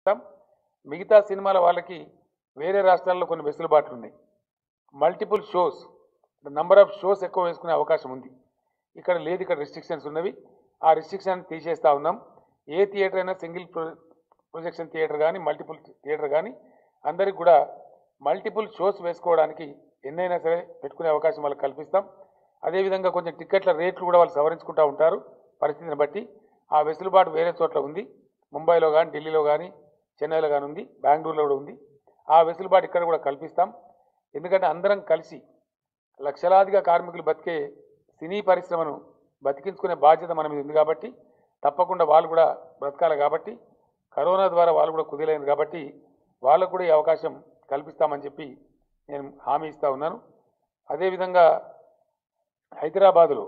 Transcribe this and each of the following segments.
ఇస్తాం మిగతా సినిమాల వాళ్ళకి వేరే రాష్ట్రాల్లో కొన్ని వెసులుబాట్లు ఉన్నాయి multiple shows number of shows ఎక్కువ వేసుకునే అవకాశం ఉంది ఇక్కడ లేదు ఇక్కడ రిస్ట్రిక్షన్స్ ఉన్నవి ఆ రిస్ట్రిక్షన్ తీసేస్తా ఉన్నాం ఏ థియేటర్ అయినా సింగిల్ ప్రొజెక్షన్ థియేటర్ కానీ మల్టిపుల్ థియేటర్ కానీ అందరికి కూడా మల్టిపుల్ షోస్ వేసుకోవడానికి ఎన్నైనా సరే పెట్టుకునే అవకాశం వాళ్ళకి కల్పిస్తాం అదేవిధంగా కొంచెం టికెట్ల రేట్లు కూడా వాళ్ళు సవరించుకుంటూ ఉంటారు పరిస్థితిని బట్టి ఆ వెసులుబాటు వేరే చోట్ల ఉంది ముంబైలో కానీ ఢిల్లీలో కానీ చెన్నైలో కానీ ఉంది బెంగళూరులో కూడా ఉంది ఆ వెసులుబాటు ఇక్కడ కూడా కల్పిస్తాం ఎందుకంటే అందరం కలిసి లక్షలాదిగా కార్మికులు బతికే సినీ పరిశ్రమను బతికించుకునే బాధ్యత మన మీద ఉంది కాబట్టి తప్పకుండా వాళ్ళు కూడా బ్రతకాలి కాబట్టి కరోనా ద్వారా వాళ్ళు కూడా కుదిలేను కాబట్టి వాళ్ళకు కూడా ఈ అవకాశం కల్పిస్తామని చెప్పి నేను హామీ ఇస్తా ఉన్నాను అదేవిధంగా హైదరాబాదులో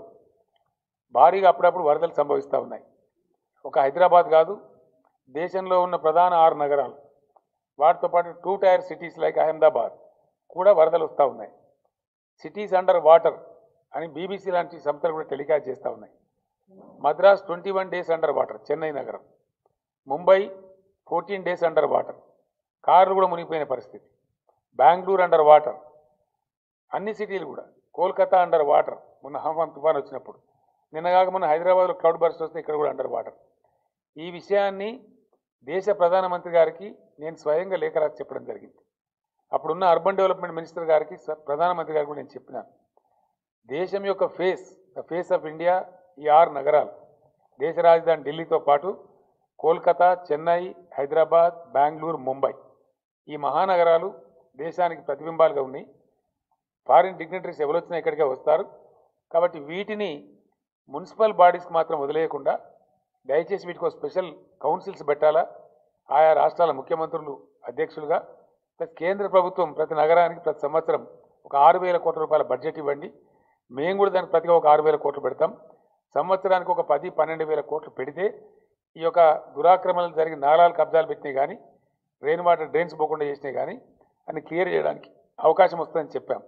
భారీగా అప్పుడప్పుడు వరదలు సంభవిస్తూ ఉన్నాయి ఒక హైదరాబాద్ కాదు దేశంలో ఉన్న ప్రధాన ఆరు నగరాలు వాటితో పాటు two tier cities like Ahmedabad కూడా వరదలు వస్తూ ఉన్నాయి సిటీస్ అండర్ వాటర్ అని బీబీసీ లాంటి సంస్థలు కూడా టెలికాస్ట్ చేస్తూ ఉన్నాయి Madras twenty one days under water Chennai నగరం Mumbai fourteen days under water కార్లు కూడా మునిగిపోయిన పరిస్థితి బెంగళూరు అండర్ వాటర్ అన్ని సిటీలు కూడా కోల్కతా అండర్ వాటర్ మొన్న హంఫాన్ తుఫాన్ వచ్చినప్పుడు నిన్నగాక మొన్న హైదరాబాద్లో క్లౌడ్ బర్స్ట్ వస్తే ఇక్కడ కూడా అండర్ వాటర్ ఈ విషయాన్ని దేశ ప్రధానమంత్రి గారికి నేను స్వయంగా లేఖ రాసి చెప్పడం జరిగింది అప్పుడున్న అర్బన్ డెవలప్మెంట్ మినిస్టర్ గారికి స- ప్రధానమంత్రి గారికి కూడా నేను చెప్పినాను దేశం యొక్క face the face of India ఈ ఆరు నగరాలు దేశ రాజధాని ఢిల్లీతో పాటు కోల్కతా చెన్నై హైదరాబాద్ బెంగళూరు ముంబై ఈ మహానగరాలు దేశానికి ప్రతిబింబాలుగా ఉన్నాయి ఫారిన్ డిగ్నిటరీస్ ఎవరు వచ్చినా ఇక్కడికే వస్తారు కాబట్టి వీటిని మున్సిపల్ బాడీస్కి మాత్రం వదిలేయకుండా దయచేసి వీటికి ఒక స్పెషల్ కౌన్సిల్స్ పెట్టాలా ఆయా రాష్ట్రాల ముఖ్యమంత్రులు అధ్యక్షులుగా ప్లస్ కేంద్ర ప్రభుత్వం ప్రతి నగరానికి ప్రతి సంవత్సరం ఒక ఆరు వేల కోట్ల రూపాయల బడ్జెట్ ఇవ్వండి మేము కూడా దానికి ప్రతిగా ఒక ఆరు వేల కోట్లు పెడతాం సంవత్సరానికి ఒక పది పన్నెండు వేల కోట్లు పెడితే ఈ యొక్క దురాక్రమణలు జరిగి నాలాలు కబ్జాలు పెట్టినాయి కానీ రెయిన్ వాటర్ డ్రైన్స్ పోకుండా చేసినాయి కానీ అన్ని క్లియర్ చేయడానికి అవకాశం వస్తుందని చెప్పాం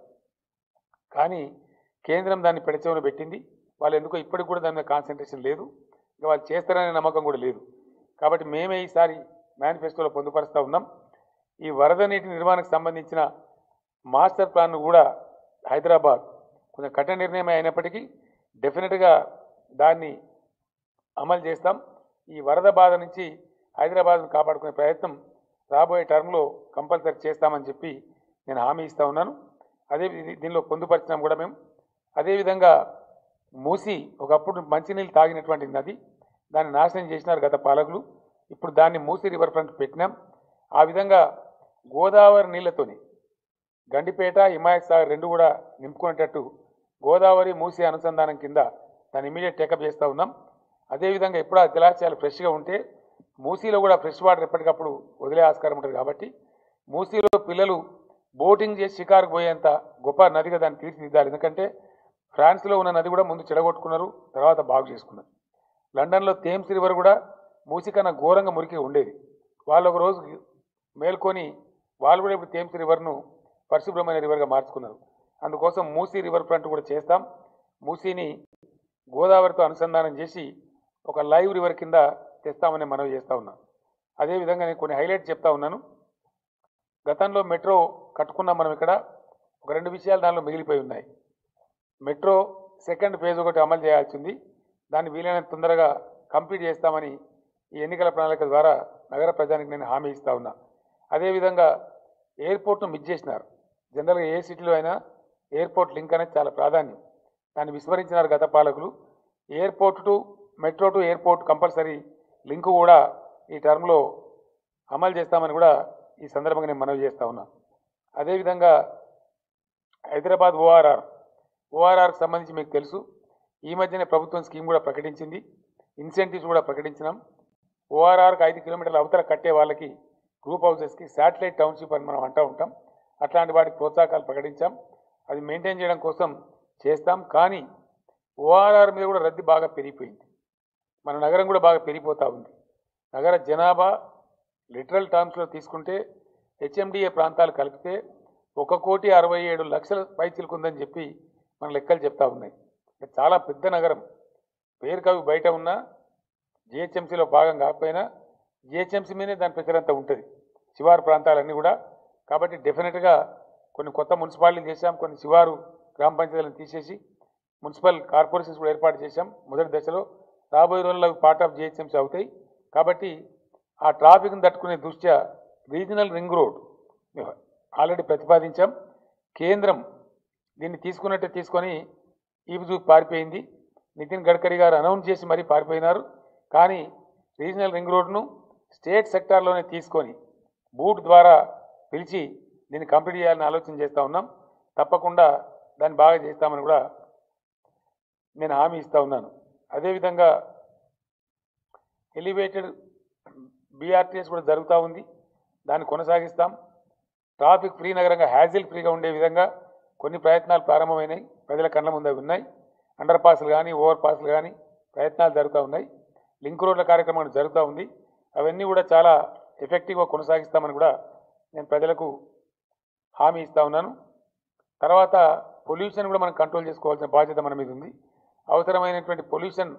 కానీ కేంద్రం దాన్ని పెడచెవున పెట్టింది వాళ్ళు ఎందుకో ఇప్పటికి కూడా దాని మీద కాన్సన్ట్రేషన్ లేదు ఇంకా వాళ్ళు చేస్తారనే నమ్మకం కూడా లేదు కాబట్టి మేమే ఈసారి మేనిఫెస్టోలో పొందుపరుస్తూ ఉన్నాం ఈ వరద నీటి నిర్వహణకు సంబంధించిన మాస్టర్ ప్లాన్ కూడా హైదరాబాద్ కొంచెం కఠిన నిర్ణయం అయినప్పటికీ డెఫినెట్గా దాన్ని అమలు చేస్తాం ఈ వరద బాధ నుంచి హైదరాబాద్ను కాపాడుకునే ప్రయత్నం రాబోయే టర్మ్లో కంపల్సరీ చేస్తామని చెప్పి నేను హామీ ఇస్తా ఉన్నాను అదే ఇది- దీనిలో పొందుపరిచినాం కూడా మేము అదేవిధంగా మూసి ఒకప్పుడు మంచినీళ్ళు తాగినటువంటి నది దాన్ని నాశనం చేసినారు గత పాలకులు ఇప్పుడు దాన్ని మూసి రివర్ ఫ్రంట్ పెట్టినాం ఆ విధంగా గోదావరి నీళ్లతోని గండిపేట హిమాయత్ సాగర్ రెండు కూడా నింపుకునేటట్టు గోదావరి మూసి అనుసంధానం కింద దాన్ని ఇమీడియట్ టేకప్ చేస్తూ ఉన్నాం అదేవిధంగా ఎప్పుడు ఆ జలాశయాలు ఫ్రెష్గా ఉంటే మూసీలో కూడా ఫ్రెష్ వాటర్ ఎప్పటికప్పుడు వదిలే ఆస్కారం ఉంటుంది కాబట్టి మూసీలో పిల్లలు బోటింగ్ చేసి షికారుకు పోయేంత గొప్ప నదిగా దాన్ని తీర్చిదిద్దాలి ఎందుకంటే ఫ్రాన్స్లో ఉన్న నది కూడా ముందు చెడగొట్టుకున్నారు తర్వాత బాగు చేసుకున్నారు లండన్లో థేమ్స్ రివర్ కూడా మూసి కన్నా ఘోరంగా మురికి ఉండేది వాళ్ళు ఒక రోజు మేల్కొని వాళ్ళు కూడా ఇప్పుడు థేమ్స్ రివర్ను పరిశుభ్రమైన రివర్గా మార్చుకున్నారు అందుకోసం మూసీ రివర్ ఫ్రంట్ కూడా చేస్తాం మూసీని గోదావరితో అనుసంధానం చేసి ఒక లైవ్ రివర్ కింద తెస్తామని మనవి చేస్తూ ఉన్నాం అదేవిధంగా నేను కొన్ని హైలైట్ చెప్తా ఉన్నాను గతంలో మెట్రో కట్టుకున్నాం మనం ఇక్కడ ఒక రెండు విషయాలు దానిలో మిగిలిపోయి ఉన్నాయి మెట్రో సెకండ్ ఫేజ్ ఒకటి అమలు చేయాల్సింది దాన్ని వీలైనంత తొందరగా కంప్లీట్ చేస్తామని ఈ ఎన్నికల ప్రణాళిక ద్వారా నగర ప్రజానికి నేను హామీ ఇస్తా ఉన్నా అదేవిధంగా ఎయిర్పోర్ట్ను మిస్ చేసినారు జనరల్గా ఏ సిటీలో అయినా ఎయిర్పోర్ట్ లింక్ అనేది చాలా ప్రాధాన్యం దాన్ని విస్మరించినారు గత పాలకులు airport to metro to airport compulsory link కూడా ఈ టర్మ్లో అమలు చేస్తామని కూడా ఈ సందర్భంగా నేను మనవి చేస్తా ఉన్నా అదేవిధంగా హైదరాబాద్ ఓఆర్ఆర్ ఓఆర్ఆర్కి సంబంధించి మీకు తెలుసు ఈ మధ్యనే ప్రభుత్వం స్కీమ్ కూడా ప్రకటించింది ఇన్సెంటివ్స్ కూడా ప్రకటించినాం ఓఆర్ఆర్కి ఐదు కిలోమీటర్ల అవతల కట్టే వాళ్ళకి గ్రూప్ హౌసెస్కి శాటిలైట్ టౌన్షిప్ అని మనం అంటూ ఉంటాం అట్లాంటి వాటికి ప్రోత్సాహకాలు ప్రకటించాం అది మెయింటైన్ చేయడం కోసం చేస్తాం కానీ ఓఆర్ఆర్ మీద కూడా రద్దీ బాగా పెరిగిపోయింది మన నగరం కూడా బాగా పెరిగిపోతూ ఉంది నగర జనాభా లిటరల్ టర్మ్స్లో తీసుకుంటే హెచ్ఎండిఏ ప్రాంతాలు కలిపితే ఒక కోటి అరవై ఏడు లక్షల పైచిలుకుందని చెప్పి మన లెక్కలు చెప్తా ఉన్నాయి ఇది చాలా పెద్ద నగరం పేరు కవి బయట ఉన్నా జిహెచ్ఎంసీలో భాగం కాకపోయినా జిహెచ్ఎంసీ మీదనే దాని ప్రెషర్ అంతా ఉంటుంది శివారు ప్రాంతాలన్నీ కూడా కాబట్టి డెఫినెట్గా కొన్ని కొత్త మున్సిపాలిటీలు చేశాం కొన్ని శివారు గ్రామ పంచాయతీలను తీసేసి మున్సిపల్ కార్పొరేషన్స్ కూడా ఏర్పాటు చేశాం మొదటి దశలో రాబోయే రోజుల్లో అవి పార్ట్ ఆఫ్ జిహెచ్ఎంసీ అవుతాయి కాబట్టి ఆ ట్రాఫిక్ని తట్టుకునే దృష్ట్యా రీజనల్ రింగ్ రోడ్ మేము ఆల్రెడీ ప్రతిపాదించాం కేంద్రం దీన్ని తీసుకున్నట్టే తీసుకొని ఈపు చూపి పారిపోయింది నితిన్ గడ్కరీ గారు అనౌన్స్ చేసి మరీ పారిపోయినారు కానీ రీజనల్ రింగ్ రోడ్ను స్టేట్ సెక్టార్లోనే తీసుకొని బూట్ ద్వారా పిలిచి దీన్ని కంప్లీట్ చేయాలని ఆలోచన చేస్తూ ఉన్నాం తప్పకుండా దాన్ని బాగా చేస్తామని కూడా నేను హామీ ఇస్తూ ఉన్నాను అదేవిధంగా ఎలివేటెడ్ బీఆర్టీఎస్ కూడా జరుగుతూ ఉంది దాన్ని కొనసాగిస్తాం ట్రాఫిక్ ఫ్రీ నగరంగా హ్యాజిల్ ఫ్రీగా ఉండే విధంగా కొన్ని ప్రయత్నాలు ప్రారంభమైనాయి ప్రజల కళ్ళ ముందు అవి ఉన్నాయి అండర్ పాస్లు కానీ ఓవర్ పాస్లు కానీ ప్రయత్నాలు జరుగుతూ ఉన్నాయి లింక్ రోడ్ల కార్యక్రమం జరుగుతూ ఉంది అవన్నీ కూడా చాలా ఎఫెక్టివ్గా కొనసాగిస్తామని కూడా నేను ప్రజలకు హామీ ఇస్తా ఉన్నాను తర్వాత పొల్యూషన్ కూడా మనం కంట్రోల్ చేసుకోవాల్సిన బాధ్యత మన మీద ఉంది అవసరమైనటువంటి పొల్యూషన్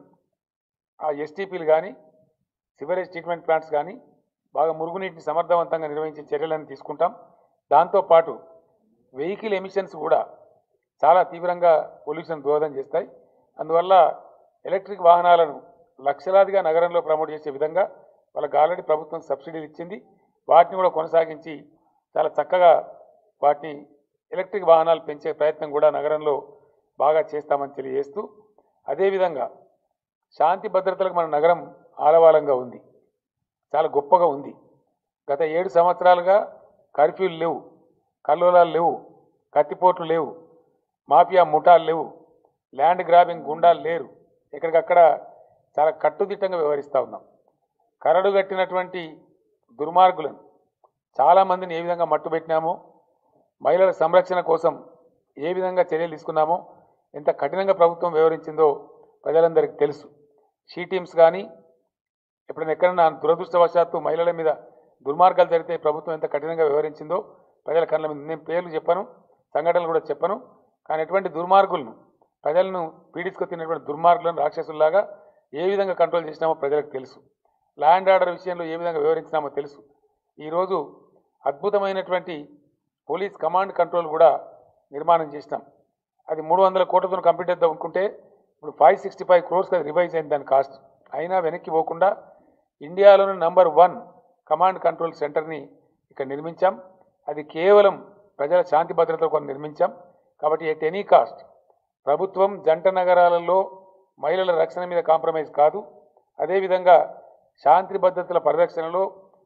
ఆ ఎస్టీపీలు కానీ సివరేజ్ ట్రీట్మెంట్ ప్లాంట్స్ కానీ బాగా మురుగునీటిని సమర్థవంతంగా నిర్వహించే చర్యలను తీసుకుంటాం దాంతోపాటు వెహికల్ ఎమిషన్స్ కూడా చాలా తీవ్రంగా పొల్యూషన్ దోహదం చేస్తాయి అందువల్ల ఎలక్ట్రిక్ వాహనాలను లక్షలాదిగా నగరంలో ప్రమోట్ చేసే విధంగా వాళ్ళకి ఆల్రెడీ ప్రభుత్వం సబ్సిడీలు ఇచ్చింది వాటిని కూడా కొనసాగించి చాలా చక్కగా వాటిని ఎలక్ట్రిక్ వాహనాలు పెంచే ప్రయత్నం కూడా నగరంలో బాగా చేస్తామని తెలియజేస్తూ అదేవిధంగా శాంతి భద్రతలకు మన నగరం ఆలవాలంగా ఉంది చాలా గొప్పగా ఉంది గత ఏడు సంవత్సరాలుగా కర్ఫ్యూలు లేవు కల్లోలాలు లేవు కత్తిపోట్లు లేవు మాఫియా ముఠాలు లేవు ల్యాండ్ గ్రాబింగ్ గుండాలు లేరు ఎక్కడికక్కడ చాలా కట్టుదిట్టంగా వ్యవహరిస్తూ ఉన్నాం కరడు కట్టినటువంటి దుర్మార్గులను చాలామందిని ఏ విధంగా మట్టుబెట్టినామో మహిళల సంరక్షణ కోసం ఏ విధంగా చర్యలు తీసుకున్నామో ఎంత కఠినంగా ప్రభుత్వం వ్యవహరించిందో ప్రజలందరికీ తెలుసు షీ టీమ్స్ కానీ ఎప్పుడైనా ఎక్కడైనా దురదృష్టవశాత్తు మహిళల మీద దుర్మార్గాలు జరిగితే ప్రభుత్వం ఎంత కఠినంగా వ్యవహరించిందో ప్రజల కళ్ళ మీద నేను పేర్లు చెప్పను సంఘటనలు కూడా చెప్పను కానీ ఎటువంటి దుర్మార్గులను ప్రజలను పీడించుకు తిన్నటువంటి దుర్మార్గులను రాక్షసుల్లాగా ఏ విధంగా కంట్రోల్ చేసినామో ప్రజలకు తెలుసు ల్యాండ్ ఆర్డర్ విషయంలో ఏ విధంగా వ్యవహరించినామో తెలుసు ఈరోజు అద్భుతమైనటువంటి పోలీస్ కమాండ్ కంట్రోల్ కూడా నిర్మాణం చేసినాం అది మూడు వందల కోట్లతో కంప్లీట్ చేద్దాం అనుకుంటే ఇప్పుడు ఫైవ్ సిక్స్టీ ఫైవ్ క్రోర్స్కి అది రివైజ్ అయింది దాని కాస్ట్ అయినా వెనక్కి పోకుండా ఇండియాలోని నంబర్ వన్ కమాండ్ కంట్రోల్ సెంటర్ని ఇక్కడ నిర్మించాం అది కేవలం ప్రజల శాంతి భద్రత కోసం నిర్మించాం కాబట్టి ఎట్ ఎనీ కాస్ట్ ప్రభుత్వం జంట నగరాలలో మహిళల రక్షణ మీద కాంప్రమైజ్ కాదు అదేవిధంగా శాంతి భద్రతల పరిరక్షణలో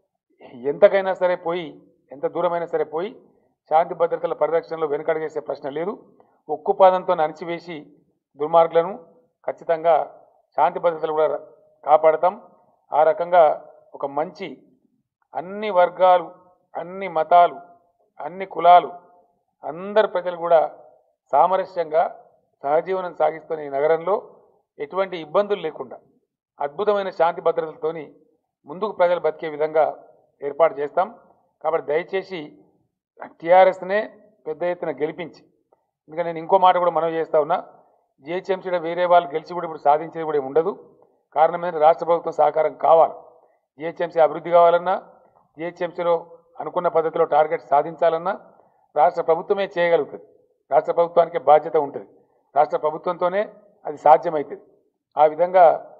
ఎంతకైనా సరే పోయి ఎంత దూరమైనా సరే పోయి శాంతి భద్రతల పరిరక్షణలో వెనుకడ చేసే ప్రశ్న లేదు ఉక్కు పాదంతో అణిచివేసి దుర్మార్గులను ఖచ్చితంగా శాంతి భద్రతలు కూడా కాపాడతాం ఆ రకంగా ఒక మంచి అన్ని వర్గాలు అన్ని మతాలు అన్ని కులాలు అందరు ప్రజలు కూడా సామరస్యంగా సహజీవనం సాగిస్తున్న ఈ నగరంలో ఎటువంటి ఇబ్బందులు లేకుండా అద్భుతమైన శాంతి భద్రతలతోని ముందుకు ప్రజలు బతికే విధంగా ఏర్పాటు చేస్తాం కాబట్టి దయచేసి టీఆర్ఎస్నే పెద్ద ఎత్తున గెలిపించి ఎందుకంటే నేను ఇంకో మాట కూడా మనవి చేస్తా ఉన్నా జిహెచ్ఎంసీలో వేరే వాళ్ళు గెలిచి కూడా ఇప్పుడు సాధించేది కూడా ఏమి ఉండదు కారణం ఏంటంటే రాష్ట్ర ప్రభుత్వం సహకారం కావాలి జిహెచ్ఎంసీ అభివృద్ధి కావాలన్నా జిహెచ్ఎంసీలో అనుకున్న పద్ధతిలో టార్గెట్ సాధించాలన్నా రాష్ట్ర ప్రభుత్వమే చేయగలుగుతుంది రాష్ట్ర ప్రభుత్వానికి బాధ్యత ఉంటుంది రాష్ట్ర ప్రభుత్వంతోనే అది సాధ్యమవుతుంది ఆ విధంగా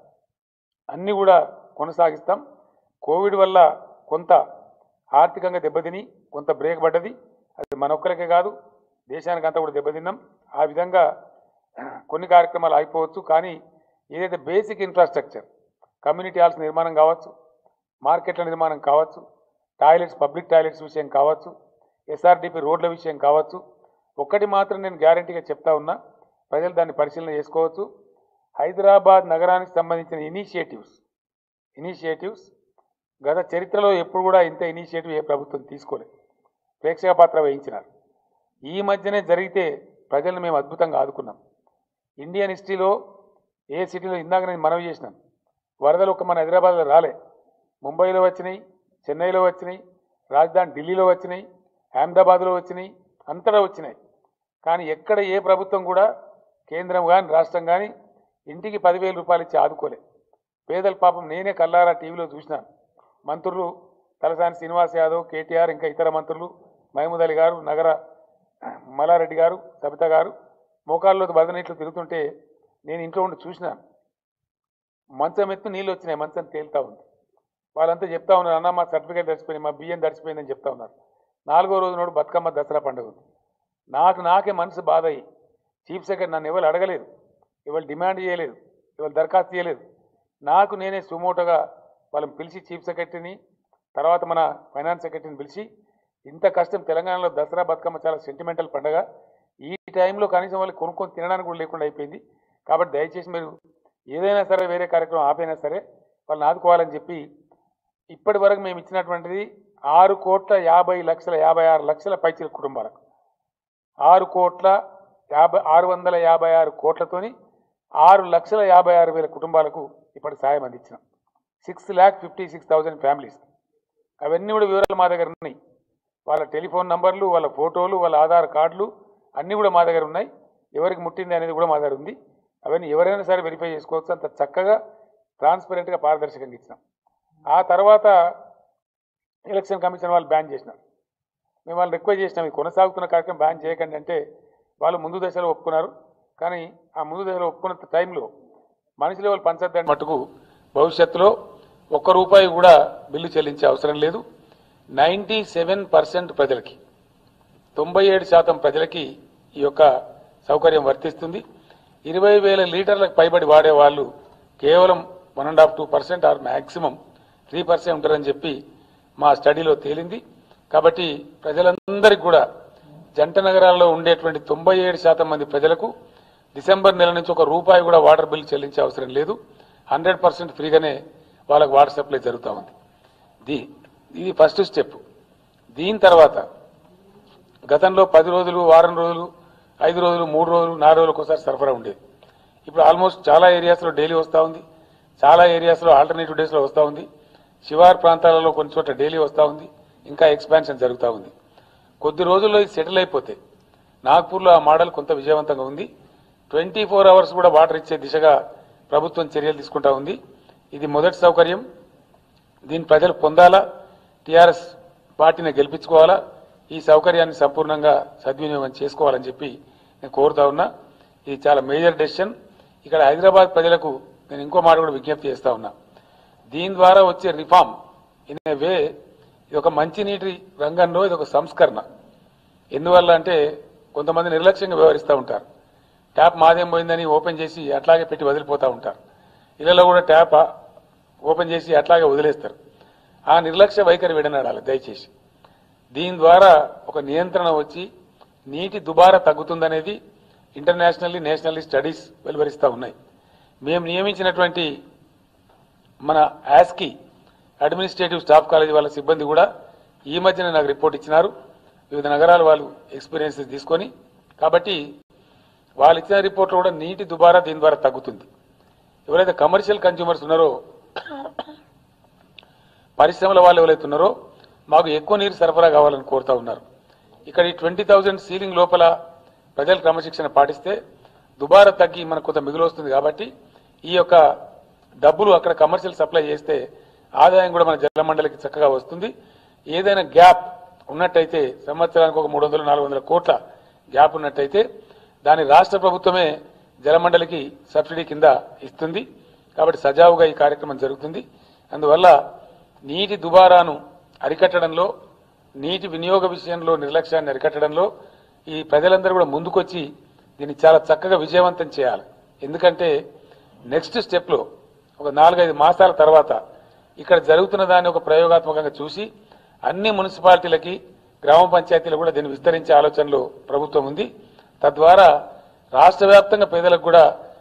అన్నీ కూడా కొనసాగిస్తాం కోవిడ్ వల్ల కొంత ఆర్థికంగా దెబ్బతిని కొంత బ్రేక్ పడ్డది అది మన ఒక్కరికే కాదు దేశానికి అంతా కూడా దెబ్బతిన్నాం ఆ విధంగా కొన్ని కార్యక్రమాలు అయిపోవచ్చు కానీ ఏదైతే బేసిక్ ఇన్ఫ్రాస్ట్రక్చర్ కమ్యూనిటీ హాల్స్ నిర్మాణం కావచ్చు మార్కెట్ల నిర్మాణం కావచ్చు టాయిలెట్స్ పబ్లిక్ టాయిలెట్స్ విషయం కావచ్చు ఎస్ఆర్డిపి రోడ్ల విషయం కావచ్చు ఒక్కటి మాత్రం నేను గ్యారంటీగా చెప్తా ఉన్నా ప్రజలు దాన్ని పరిశీలన చేసుకోవచ్చు హైదరాబాద్ నగరానికి సంబంధించిన ఇనిషియేటివ్స్ ఇనిషియేటివ్స్ గత చరిత్రలో ఎప్పుడు కూడా ఇంత ఇనిషియేటివ్ ఏ ప్రభుత్వం తీసుకోలేదు ప్రేక్షక పాత్ర వహించినారు ఈ మధ్యనే జరిగితే ప్రజలను మేము అద్భుతంగా ఆదుకున్నాం ఇండియన్ హిస్టరీలో ఏ సిటీలో ఇందాక నేను మనవి చేసినాను వరదలు ఒక మన హైదరాబాద్లో రాలే ముంబైలో వచ్చినాయి చెన్నైలో వచ్చినాయి రాజధాని ఢిల్లీలో వచ్చినాయి అహ్మదాబాద్లో వచ్చినాయి అంతటా వచ్చినాయి కానీ ఎక్కడ ఏ ప్రభుత్వం కూడా కేంద్రం కానీ రాష్ట్రం కానీ ఇంటికి పదివేల రూపాయలు ఇచ్చి ఆదుకోలే పేదల పాపం నేనే కల్లారా టీవీలో చూసినాను మంత్రులు తలసాని శ్రీనివాస్ యాదవ్ కేటీఆర్ ఇంకా ఇతర మంత్రులు మహమూద్ అలీ గారు నగర మల్లారెడ్డి గారు సబిత గారు మోకాల్లో బదనీట్లు తిరుగుతుంటే నేను ఇంట్లో ఉండి చూసినాను మంచం ఎత్తు నీళ్ళు వచ్చినాయి మంచం తేలుతా ఉంది వాళ్ళంతా చెప్తా ఉన్నారు అన్న మా సర్టిఫికేట్ తడిచిపోయింది మా బియ్యం తడిచిపోయిందని చెప్తా ఉన్నారు నాలుగో రోజు నాడు బతుకమ్మ దసరా పండుగ ఉంది నాకు నాకే మనసు బాధ అయ్యి చీఫ్ సెక్రటరీ నన్ను ఎవరు అడగలేదు ఎవరు డిమాండ్ చేయలేదు ఎవరు దరఖాస్తు చేయలేదు నాకు నేనే సుమోటోగా వాళ్ళని పిలిచి చీఫ్ సెక్రటరీని తర్వాత మన ఫైనాన్స్ సెక్రటరీని పిలిచి ఇంత కష్టం తెలంగాణలో దసరా బతుకమ్మ చాలా సెంటిమెంటల్ పండగ ఈ టైంలో కనీసం వాళ్ళు కొనుక్కొని తినడానికి కూడా లేకుండా అయిపోయింది కాబట్టి దయచేసి మీరు ఏదైనా సరే వేరే కార్యక్రమం ఆపైనా సరే వాళ్ళని ఆదుకోవాలని చెప్పి ఇప్పటి వరకు మేము ఇచ్చినటువంటిది ఆరు కోట్ల యాభై లక్షల యాభై ఆరు లక్షల పైచిల కుటుంబాలకు ఆరు కోట్ల యాభై ఆరు వందల యాభై ఆరు కోట్లతోని ఆరు లక్షల యాభై ఆరు వేల కుటుంబాలకు ఇప్పటి సాయం అందించినాం six lakh fifty six thousand families అవన్నీ కూడా వివరాలు మా దగ్గర ఉన్నాయి వాళ్ళ టెలిఫోన్ నంబర్లు వాళ్ళ ఫోటోలు వాళ్ళ ఆధార్ కార్డులు అన్నీ కూడా మా దగ్గర ఉన్నాయి ఎవరికి ముట్టింది అనేది కూడా మా దగ్గర ఉంది అవన్నీ ఎవరైనా సరే వెరిఫై చేసుకోవచ్చు అంత చక్కగా ట్రాన్స్పరెంట్గా పారదర్శకంగా ఇచ్చినాం ఆ తర్వాత ఎలక్షన్ కమిషన్ వాళ్ళు బ్యాన్ చేసినారు మేము వాళ్ళు రిక్వెస్ట్ చేసినాం ఇది కొనసాగుతున్న కార్యక్రమం బ్యాన్ చేయకండి అంటే వాళ్ళు ముందు దశలో ఒప్పుకున్నారు కానీ ఆ ముందు దశలో ఒప్పుకున్న టైంలో మనిషి లెవెల్ పంచద్దని మటుకు భవిష్యత్తులో ఒక్క రూపాయి కూడా బిల్లు చెల్లించే అవసరం లేదు నైంటీ సెవెన్ పర్సెంట్ ప్రజలకి తొంభై ఏడు శాతం ప్రజలకి ఈ యొక్క సౌకర్యం వర్తిస్తుంది ఇరవై వేల లీటర్లకు పైబడి వాడే వాళ్ళు కేవలం one and half two percent or maximum three percent ఉంటారని చెప్పి మా స్టడీలో తేలింది కాబట్టి ప్రజలందరికీ కూడా జంట నగరాల్లో ఉండేటువంటి తొంభై ఏడు శాతం మంది ప్రజలకు డిసెంబర్ నెల నుంచి ఒక రూపాయి కూడా వాటర్ బిల్ చెల్లించే అవసరం లేదు హండ్రెడ్ పర్సెంట్ ఫ్రీగానే వాళ్ళకు వాటర్ సప్లై జరుగుతూ ఉంది ది ఇది ఫస్ట్ స్టెప్ దీని తర్వాత గతంలో పది రోజులు వారం రోజులు ఐదు రోజులు మూడు రోజులు నాలుగు రోజులకు ఒకసారి సరఫరా ఉండేది ఇప్పుడు ఆల్మోస్ట్ చాలా ఏరియాస్లో డైలీ వస్తూ ఉంది చాలా ఏరియాస్లో ఆల్టర్నేటివ్ డేస్లో వస్తూ ఉంది శివార్ ప్రాంతాలలో కొన్ని చోట్ల డైలీ వస్తూ ఉంది ఇంకా ఎక్స్పాన్షన్ జరుగుతూ ఉంది కొద్ది రోజుల్లో ఇది సెటిల్ అయిపోతే నాగ్పూర్లో ఆ మోడల్ కొంత విజయవంతంగా ఉంది ట్వంటీ ఫోర్ అవర్స్ కూడా వాటర్ ఇచ్చే దిశగా ప్రభుత్వం చర్యలు తీసుకుంటా ఉంది ఇది మొదటి సౌకర్యం దీన్ని ప్రజలు పొందాలా టీఆర్ఎస్ పార్టీని గెలిపించుకోవాలా ఈ సౌకర్యాన్ని సంపూర్ణంగా సద్వినియోగం చేసుకోవాలని చెప్పి నేను కోరుతా ఉన్నా ఇది చాలా మేజర్ డెసిషన్ ఇక్కడ హైదరాబాద్ ప్రజలకు నేను ఇంకో మాట కూడా విజ్ఞప్తి చేస్తా ఉన్నా దీని ద్వారా వచ్చే రిఫార్మ్ ఇన్ ఏ వే ఇది ఒక మంచినీటి రంగంలో ఇది ఒక సంస్కరణ ఎందువల్ల అంటే కొంతమంది నిర్లక్ష్యంగా వ్యవహరిస్తూ ఉంటారు ట్యాప్ మాదేం పోయిందని ఓపెన్ చేసి అట్లాగే పెట్టి వదిలిపోతూ ఉంటారు ఇళ్లలో కూడా ట్యాప్ ఆ- ఓపెన్ చేసి అట్లాగే వదిలేస్తారు ఆ నిర్లక్ష్య వైఖరి విడనాడాలి దయచేసి దీని ద్వారా ఒక నియంత్రణ వచ్చి నీటి దుబారా తగ్గుతుందనేది ఇంటర్నేషనల్లీ నేషనల్లీ స్టడీస్ వెలువరిస్తూ ఉన్నాయి మేము నియమించినటువంటి మన యాస్కి అడ్మినిస్ట్రేటివ్ స్టాఫ్ కాలేజీ వాళ్ళ సిబ్బంది కూడా ఈ మధ్యన నాకు రిపోర్ట్ ఇచ్చినారు వివిధ నగరాల వాళ్ళు ఎక్స్పీరియన్సెస్ తీసుకొని కాబట్టి వాళ్ళు ఇచ్చిన రిపోర్ట్లో కూడా నీటి దుబారా దీని ద్వారా తగ్గుతుంది ఎవరైతే కమర్షియల్ కన్జ్యూమర్స్ ఉన్నారో పరిశ్రమల వాళ్ళు ఎవరైతే ఉన్నారో మాకు ఎక్కువ నీరు సరఫరా కావాలని కోరుతా ఉన్నారు ఇక్కడ ఈ ట్వంటీ థౌజండ్ సీలింగ్ లోపల ప్రజలు క్రమశిక్షణ పాటిస్తే దుబారా తగ్గి మనకు కొంత మిగులు వస్తుంది కాబట్టి ఈ యొక్క డబ్బులు అక్కడ కమర్షియల్ సప్లై చేస్తే ఆదాయం కూడా మన జలమండలికి చక్కగా వస్తుంది ఏదైనా గ్యాప్ ఉన్నట్టయితే సంవత్సరానికి ఒక మూడు వందలు నాలుగు వందల కోట్ల గ్యాప్ ఉన్నట్టయితే దాన్ని రాష్ట్ర ప్రభుత్వమే జలమండలికి సబ్సిడీ కింద ఇస్తుంది కాబట్టి సజావుగా ఈ కార్యక్రమం జరుగుతుంది అందువల్ల నీటి దుబారాను అరికట్టడంలో నీటి వినియోగ విషయంలో నిర్లక్ష్యాన్ని అరికట్టడంలో ఈ ప్రజలందరూ కూడా ముందుకొచ్చి దీన్ని చాలా చక్కగా విజయవంతం చేయాలి ఎందుకంటే నెక్స్ట్ స్టెప్లో ఒక నాలుగైదు మాసాల తర్వాత ఇక్కడ జరుగుతున్న దాన్ని ఒక ప్రయోగాత్మకంగా చూసి అన్ని మున్సిపాలిటీలకి గ్రామ పంచాయతీలు కూడా దీన్ని విస్తరించే ఆలోచనలో ప్రభుత్వం ఉంది తద్వారా రాష్ట్ర వ్యాప్తంగా పేదలకు కూడా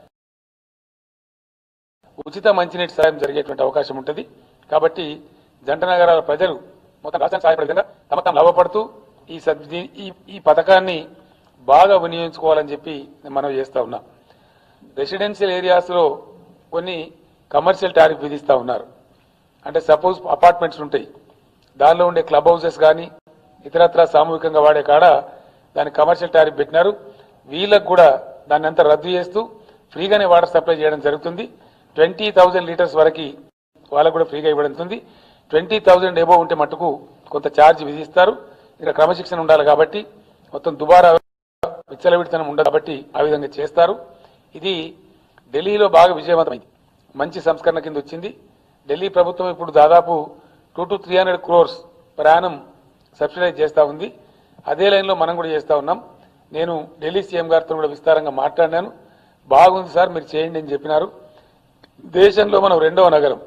ఉచిత మంచినీటి సాయం జరిగేటువంటి అవకాశం ఉంటుంది కాబట్టి జంట నగరాల ప్రజలు మొత్తం రాష్ట్రానికి సహాయపడే విధంగా తమ తాము లాభపడుతూ ఈ సబ్సిడీ ఈ ఈ పథకాన్ని బాగా వినియోగించుకోవాలని చెప్పి నేను మనవి చేస్తా ఉన్నా రెసిడెన్షియల్ ఏరియాస్లో కొన్ని కమర్షియల్ టారిఫ్ విధిస్తూ ఉన్నారు అంటే సపోజ్ అపార్ట్మెంట్స్ ఉంటాయి దానిలో ఉండే క్లబ్ హౌసెస్ కానీ ఇతరత్ర సామూహికంగా వాడే కాడ దాని కమర్షియల్ టారిఫ్ పెట్టినారు వీళ్ళకు కూడా దాన్ని అంతా రద్దు చేస్తూ ఫ్రీగానే వాటర్ సప్లై చేయడం జరుగుతుంది ట్వంటీ థౌజండ్ లీటర్స్ వరకు వాళ్ళకు కూడా ఫ్రీగా ఇవ్వడం జరుగుతుంది ట్వంటీ థౌజండ్ ఎబో ఉంటే మట్టుకు కొంత ఛార్జ్ విధిస్తారు ఇక్కడ క్రమశిక్షణ ఉండాలి కాబట్టి మొత్తం దుబారా విచ్చలవిడితనం ఉండదు కాబట్టి ఆ విధంగా చేస్తారు ఇది ఢిల్లీలో బాగా విజయవంతమైంది మంచి సంస్కరణ కింద వచ్చింది ఢిల్లీ ప్రభుత్వం ఇప్పుడు దాదాపు two to three hundred crores ప్రయాణం సబ్సిడైజ్ చేస్తూ ఉంది అదే లైన్లో మనం కూడా చేస్తూ ఉన్నాం నేను ఢిల్లీ సీఎం గారితో కూడా విస్తారంగా మాట్లాడినాను బాగుంది సార్ మీరు చేయండి అని చెప్పినారు దేశంలో మనం రెండవ నగరం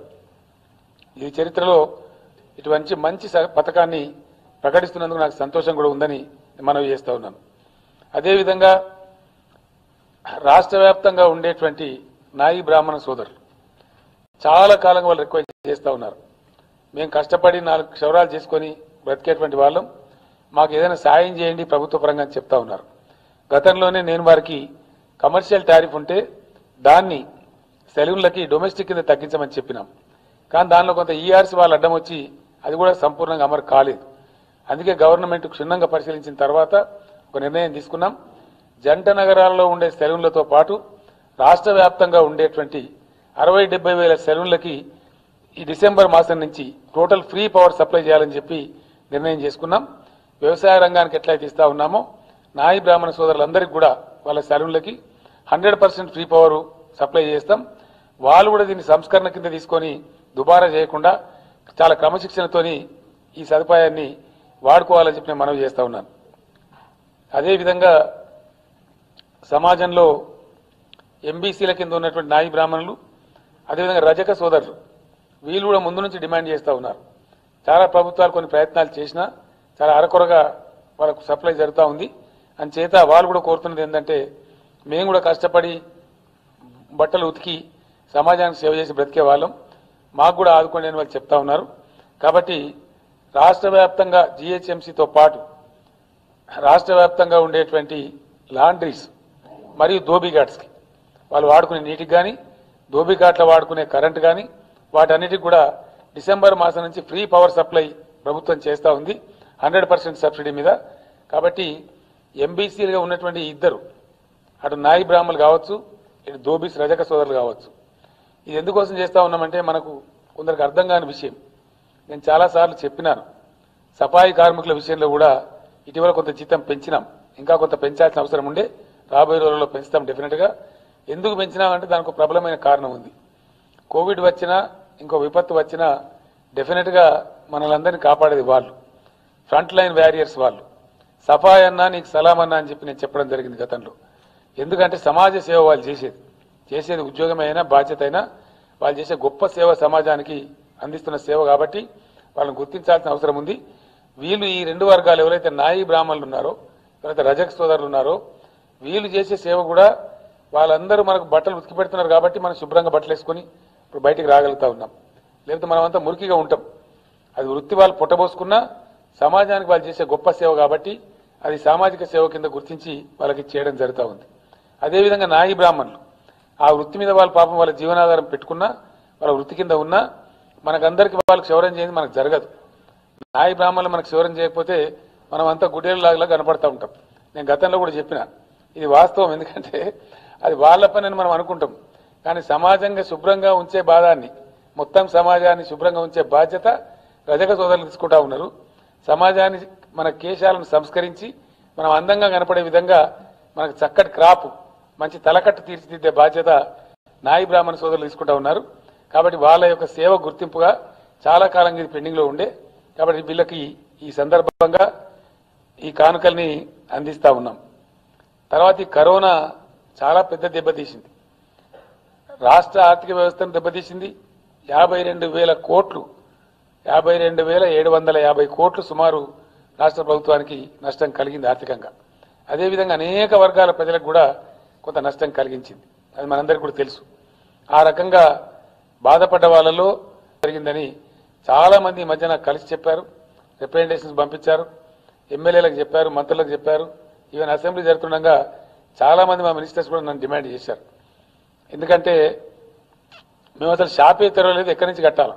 ఈ చరిత్రలో ఇటువంటి మంచి స- పథకాన్ని ప్రకటిస్తున్నందుకు నాకు సంతోషం కూడా ఉందని మనవి చేస్తూ ఉన్నాను అదేవిధంగా రాష్ట్ర వ్యాప్తంగా ఉండేటువంటి నాయి బ్రాహ్మణ సోదరులు చాలా కాలంగా వాళ్ళు రిక్వెస్ట్ చేస్తూ ఉన్నారు మేము కష్టపడి నాలుగు క్షవరాలు చేసుకొని బ్రతికేటువంటి వాళ్ళం మాకు ఏదైనా సాయం చేయండి ప్రభుత్వ పరంగా అని చెప్తా ఉన్నారు గతంలోనే నేను వారికి కమర్షియల్ టారిఫ్ ఉంటే దాన్ని సెలవులకి డొమెస్టిక్ కింద తగ్గించమని చెప్పినాం కానీ దానిలో కొంత ఈఆర్సీ వాళ్ళు అడ్డం వచ్చి అది కూడా సంపూర్ణంగా అమలు కాలేదు అందుకే గవర్నమెంట్ క్షుణ్ణంగా పరిశీలించిన తర్వాత ఒక నిర్ణయం తీసుకున్నాం జంట నగరాల్లో ఉండే సెలవులతో పాటు రాష్ట్ర వ్యాప్తంగా ఉండేటువంటి అరవై డెబ్బై వేల సెలవులకి ఈ డిసెంబర్ మాసం నుంచి టోటల్ ఫ్రీ పవర్ సప్లై చేయాలని చెప్పి నిర్ణయం చేసుకున్నాం వ్యవసాయ రంగానికి ఎట్లయితే ఇస్తా ఉన్నామో నాయి బ్రాహ్మణ సోదరులందరికీ కూడా వాళ్ళ సెలవులకి hundred percent free power supply చేస్తాం వాళ్ళు కూడా దీన్ని సంస్కరణ కింద తీసుకొని దుబారా చేయకుండా చాలా క్రమశిక్షణతోని ఈ సదుపాయాన్ని వాడుకోవాలని చెప్పి నేను మనవి చేస్తా ఉన్నాను అదేవిధంగా సమాజంలో ఎంబీసీల కింద ఉన్నటువంటి నాయి బ్రాహ్మణులు అదేవిధంగా రజక సోదరులు వీళ్ళు కూడా ముందు నుంచి డిమాండ్ చేస్తూ ఉన్నారు చాలా ప్రభుత్వాలు కొన్ని ప్రయత్నాలు చేసినా చాలా అరకొరగా వాళ్ళకు సప్లై జరుగుతూ ఉంది అని చేత వాళ్ళు కూడా కోరుతున్నది ఏంటంటే మేము కూడా కష్టపడి బట్టలు ఉతికి సమాజానికి సేవ చేసి బ్రతికే వాళ్ళం మాకు కూడా ఆదుకోండి అని వాళ్ళు చెప్తా ఉన్నారు కాబట్టి రాష్ట్ర వ్యాప్తంగా జిహెచ్ఎంసీతో పాటు రాష్ట్ర వ్యాప్తంగా ఉండేటువంటి లాండ్రీస్ మరియు ధోబీఘాట్స్కి వాళ్ళు వాడుకునే నీటికి కానీ ధోబీఘాట్ల వాడుకునే కరెంట్ కానీ వాటన్నిటికి కూడా డిసెంబర్ మాసం నుంచి ఫ్రీ పవర్ సప్లై ప్రభుత్వం చేస్తూ ఉంది హండ్రెడ్ పర్సెంట్ సబ్సిడీ మీద కాబట్టి ఎంబీసీలుగా ఉన్నటువంటి ఈ ఇద్దరు అటు నాయి బ్రాహ్మణులు కావచ్చు ఇటు ధోబీస్ రజక సోదరులు కావచ్చు ఇది ఎందుకోసం చేస్తా ఉన్నామంటే మనకు కొందరికి అర్థం కాని విషయం నేను చాలాసార్లు చెప్పినాను సఫాయి కార్మికుల విషయంలో కూడా ఇటీవల కొంత జీతం పెంచినాం ఇంకా కొంత పెంచాల్సిన అవసరం ఉండే రాబోయే రోజుల్లో పెంచుతాం డెఫినెట్గా ఎందుకు పెంచినామంటే దానికి ఒక ప్రబలమైన కారణం ఉంది కోవిడ్ వచ్చినా ఇంకో విపత్తు వచ్చినా డెఫినెట్గా మనలందరినీ కాపాడేది వాళ్ళు ఫ్రంట్ లైన్ వ్యారియర్స్ వాళ్ళు సఫాయి అన్నా నీకు సలాం అన్నా అని చెప్పి నేను చెప్పడం జరిగింది గతంలో ఎందుకంటే సమాజ సేవ వాళ్ళు చేసేది చేసేది ఉద్యోగం అయినా బాధ్యత అయినా వాళ్ళు చేసే గొప్ప సేవ సమాజానికి అందిస్తున్న సేవ కాబట్టి వాళ్ళని గుర్తించాల్సిన అవసరం ఉంది వీళ్ళు ఈ రెండు వర్గాలు ఎవరైతే నాయి బ్రాహ్మణులు ఉన్నారో ఎవరైతే రజక సోదరులు ఉన్నారో వీళ్ళు చేసే సేవ కూడా వాళ్ళందరూ మనకు బట్టలు ఉతికి పెడుతున్నారు కాబట్టి మనం శుభ్రంగా బట్టలు వేసుకొని ఇప్పుడు బయటికి రాగలుగుతా ఉన్నాం లేకపోతే మనం అంతా మురికిగా ఉంటాం అది వృత్తి వాళ్ళు పుట్టబోసుకున్నా సమాజానికి వాళ్ళు చేసే గొప్ప సేవ కాబట్టి అది సామాజిక సేవ కింద గుర్తించి వాళ్ళకి చేయడం జరుగుతూ ఉంది అదేవిధంగా నాయి బ్రాహ్మణులు ఆ వృత్తి మీద వాళ్ళ పాపం వాళ్ళ జీవనాధారం పెట్టుకున్నా వాళ్ళ వృత్తి కింద ఉన్నా మనకందరికి వాళ్ళకి క్షవరం చేయండి మనకు జరగదు నాయి బ్రాహ్మణులు మనకు క్షవరం చేయకపోతే మనం అంతా గుడ్డేళ్ళలాగా కనపడతా ఉంటాం నేను గతంలో కూడా చెప్పిన ఇది వాస్తవం ఎందుకంటే అది వాళ్ళ పని అని మనం అనుకుంటాం కానీ సమాజంగా శుభ్రంగా ఉంచే బాధాన్ని మొత్తం సమాజాన్ని శుభ్రంగా ఉంచే బాధ్యత రజక సోదరులు తీసుకుంటా ఉన్నారు సమాజాన్ని మన కేశాలను సంస్కరించి మనం అందంగా కనపడే విధంగా మనకు చక్కటి క్రాప్ మంచి తలకట్టు తీర్చిదిద్దే బాధ్యత నాయి బ్రాహ్మణ సోదరులు తీసుకుంటా ఉన్నారు కాబట్టి వాళ్ళ యొక్క సేవ గుర్తింపుగా చాలా కాలంగా ఇది పెండింగ్లో ఉండే కాబట్టి వీళ్ళకి ఈ సందర్భంగా ఈ కానుకల్ని అందిస్తా ఉన్నాం తర్వాత ఈ కరోనా చాలా పెద్ద దెబ్బతీసింది రాష్ట్ర ఆర్థిక వ్యవస్థను దెబ్బతీసింది యాభై రెండు వేల కోట్లు యాభై రెండు వేల ఏడు వందల యాభై కోట్లు సుమారు రాష్ట్ర ప్రభుత్వానికి నష్టం కలిగింది ఆర్థికంగా అదేవిధంగా అనేక వర్గాల ప్రజలకు కూడా కొంత నష్టం కలిగించింది అది మనందరికీ కూడా తెలుసు ఆ రకంగా బాధపడ్డ వాళ్ళలో జరిగిందని చాలా మంది ఈ మధ్య నాకు కలిసి చెప్పారు రిప్రజెంటేషన్స్ పంపించారు ఎమ్మెల్యేలకు చెప్పారు మంత్రులకు చెప్పారు ఈవెన్ అసెంబ్లీ జరుగుతుండగా చాలా మంది మా మినిస్టర్స్ కూడా నన్ను డిమాండ్ చేశారు ఎందుకంటే మేము అసలు షాపే తెరవలేదు ఎక్కడి నుంచి కట్టాలి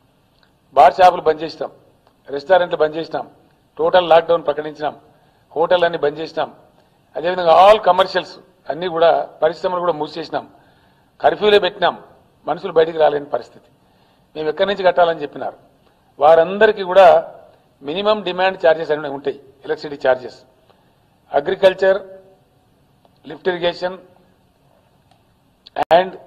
బార్ షాపులు బంద్ చేసినాం రెస్టారెంట్లు బంద్ చేసినాం టోటల్ లాక్డౌన్ ప్రకటించినాం హోటల్ అన్ని బంద్ చేసినాం అదేవిధంగా ఆల్ కమర్షియల్స్ అన్ని కూడా పరిశ్రమలు కూడా మూసేసినాం కర్ఫ్యూలే పెట్టినాం మనుషులు బయటికి రాలేని పరిస్థితి మేము ఎక్కడి నుంచి కట్టాలని చెప్పినారు వారందరికీ కూడా మినిమం డిమాండ్ ఛార్జెస్ అనేవి ఉంటాయి electricity charges agriculture lift irrigation and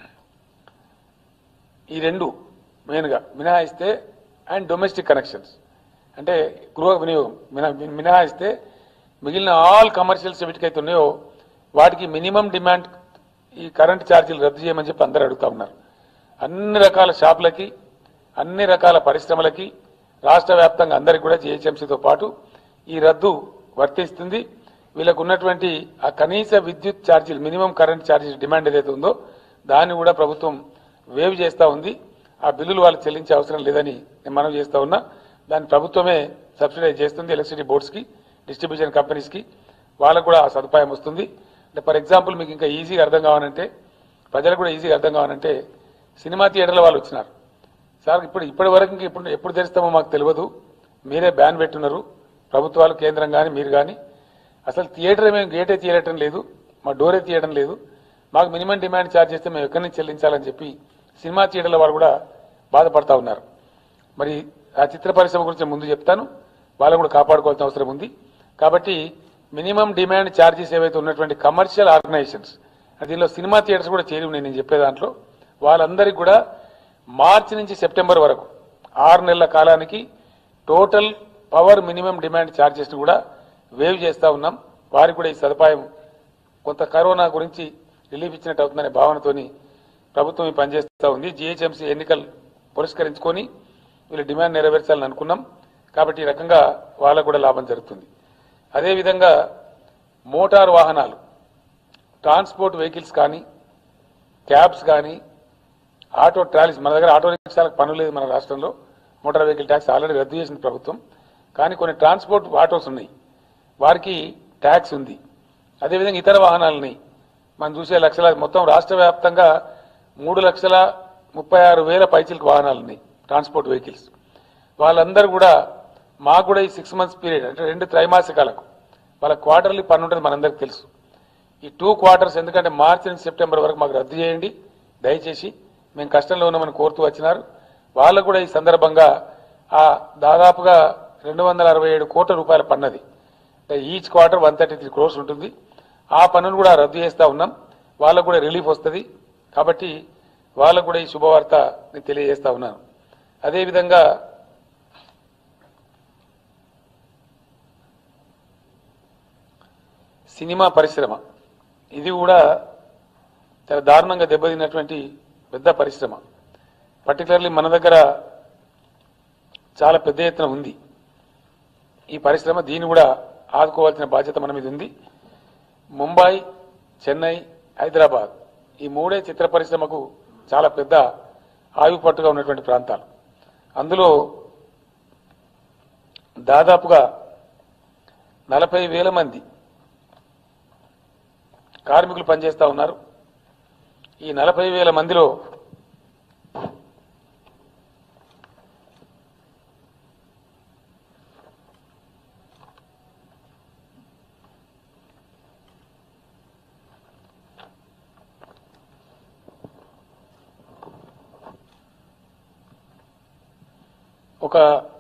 ఈ రెండు మెయిన్గా మినహాయిస్తే అండ్ డొమెస్టిక్ కనెక్షన్స్ అంటే గృహ వినియోగం మిన- మినహాయిస్తే మిగిలిన ఆల్ కమర్షియల్స్ వీటికైతే ఉన్నాయో వాటికి మినిమం డిమాండ్ ఈ కరెంట్ ఛార్జీలు రద్దు చేయమని చెప్పి అందరూ అడుగుతా ఉన్నారు అన్ని రకాల షాపులకి అన్ని రకాల పరిశ్రమలకి రాష్ట్ర వ్యాప్తంగా అందరికి కూడా జిహెచ్ఎంసీతో పాటు ఈ రద్దు వర్తిస్తుంది వీళ్ళకు ఉన్నటువంటి ఆ కనీస విద్యుత్ ఛార్జీలు మినిమం కరెంట్ ఛార్జీలు డిమాండ్ ఏదైతే ఉందో దాన్ని కూడా ప్రభుత్వం వేవ్ చేస్తూ ఉంది ఆ బిల్లులు వాళ్ళు చెల్లించే అవసరం లేదని నేను మనం చేస్తా ఉన్నా దాన్ని ప్రభుత్వమే సబ్సిడైజ్ చేస్తుంది ఎలక్ట్రిసిటీ బోర్డ్స్కి డిస్ట్రిబ్యూషన్ కంపెనీస్కి వాళ్ళకు కూడా ఆ సదుపాయం వస్తుంది అంటే ఫర్ ఎగ్జాంపుల్ మీకు ఇంకా ఈజీగా అర్థం కావాలంటే ప్రజలకు కూడా ఈజీగా అర్థం కావాలంటే సినిమా థియేటర్ల వాళ్ళు వచ్చినారు సార్ ఇప్పుడు ఇప్పటి వరకు ఇంక ఇప్పుడు ఎప్పుడు తెరుస్తామో మాకు తెలియదు మీరే బ్యాన్ పెట్టున్నారు ప్రభుత్వాలు కేంద్రం కానీ మీరు కానీ అసలు థియేటర్ మేము గేటే తీయటం లేదు మా డోరే తీయడం లేదు మాకు మినిమం డిమాండ్ ఛార్జ్ చేస్తే మేము ఎక్కడి నుంచి చెల్లించాలని చెప్పి సినిమా థియేటర్ల వాళ్ళు కూడా బాధపడతా ఉన్నారు మరి ఆ చిత్ర పరిశ్రమ గురించి నేను ముందు చెప్తాను వాళ్ళని కూడా కాపాడుకోవాల్సిన అవసరం ఉంది కాబట్టి మినిమం డిమాండ్ ఛార్జెస్ ఏవైతే ఉన్నటువంటి కమర్షియల్ ఆర్గనైజేషన్స్ దీనిలో సినిమా థియేటర్స్ కూడా చేరి ఉన్నాయి నేను చెప్పే దాంట్లో వాళ్ళందరికీ కూడా మార్చి నుంచి సెప్టెంబర్ వరకు ఆరు నెలల కాలానికి total power minimum demand charges కూడా వేవ్ చేస్తా ఉన్నాం వారికి కూడా ఈ సదుపాయం కొంత కరోనా గురించి రిలీఫ్ ఇచ్చినట్టు అవుతుందనే భావనతోని ప్రభుత్వం ఈ పనిచేస్తూ ఉంది జీహెచ్ఎంసీ ఎన్నికలు పురస్కరించుకొని వీళ్ళు డిమాండ్ నెరవేర్చాలని అనుకున్నాం కాబట్టి ఈ రకంగా వాళ్ళకు కూడా లాభం జరుగుతుంది అదేవిధంగా మోటార్ వాహనాలు ట్రాన్స్పోర్ట్ వెహికల్స్ కానీ క్యాబ్స్ కానీ ఆటో ట్రాలీస్ మన దగ్గర ఆటో రిక్షాలకు పనులు లేదు మన రాష్ట్రంలో మోటార్ వెహికల్ ట్యాక్స్ ఆల్రెడీ రద్దు చేసింది ప్రభుత్వం కానీ కొన్ని ట్రాన్స్పోర్ట్ ఆటోస్ ఉన్నాయి వారికి ట్యాక్స్ ఉంది అదేవిధంగా ఇతర వాహనాలని మనం చూసే లక్షల మొత్తం రాష్ట్ర వ్యాప్తంగా మూడు లక్షల ముప్పై ఆరు వేల పైచిలకు వాహనాలు ఉన్నాయి ట్రాన్స్పోర్ట్ వెహికల్స్ వాళ్ళందరూ కూడా మాకు కూడా ఈ సిక్స్ మంత్స్ పీరియడ్ అంటే రెండు త్రైమాసికాలకు వాళ్ళ క్వార్టర్లీ పన్ను ఉంటుంది మనందరికి తెలుసు ఈ టూ క్వార్టర్స్ ఎందుకంటే మార్చి నుంచి సెప్టెంబర్ వరకు మాకు రద్దు చేయండి దయచేసి మేము కష్టంలో ఉన్నామని కోరుతూ వచ్చినారు వాళ్ళకు కూడా ఈ సందర్భంగా ఆ దాదాపుగా రెండు వందల అరవై ఏడు కోట్ల రూపాయల పన్నది అంటే each quarter one thirty three crores ఉంటుంది ఆ పన్నును కూడా రద్దు చేస్తా ఉన్నాం వాళ్ళకు కూడా రిలీఫ్ వస్తుంది కాబట్టి వాళ్ళకు కూడా ఈ శుభవార్త నేను తెలియజేస్తా ఉన్నాను అదేవిధంగా సినిమా పరిశ్రమ ఇది కూడా చాలా దారుణంగా దెబ్బతిన్నటువంటి పెద్ద పరిశ్రమ పర్టికులర్లీ మన దగ్గర చాలా పెద్ద ఎత్తున ఉంది ఈ పరిశ్రమ దీన్ని కూడా ఆదుకోవాల్సిన బాధ్యత మన మీద ఉంది ముంబై చెన్నై హైదరాబాద్ ఈ మూడే చిత్ర పరిశ్రమకు చాలా పెద్ద ఆయుపట్టుగా ఉన్నటువంటి ప్రాంతాలు అందులో దాదాపుగా నలభై వేల మంది కార్మికులు పనిచేస్తా ఉన్నారు ఈ నలభై వేల మందిలో ఒక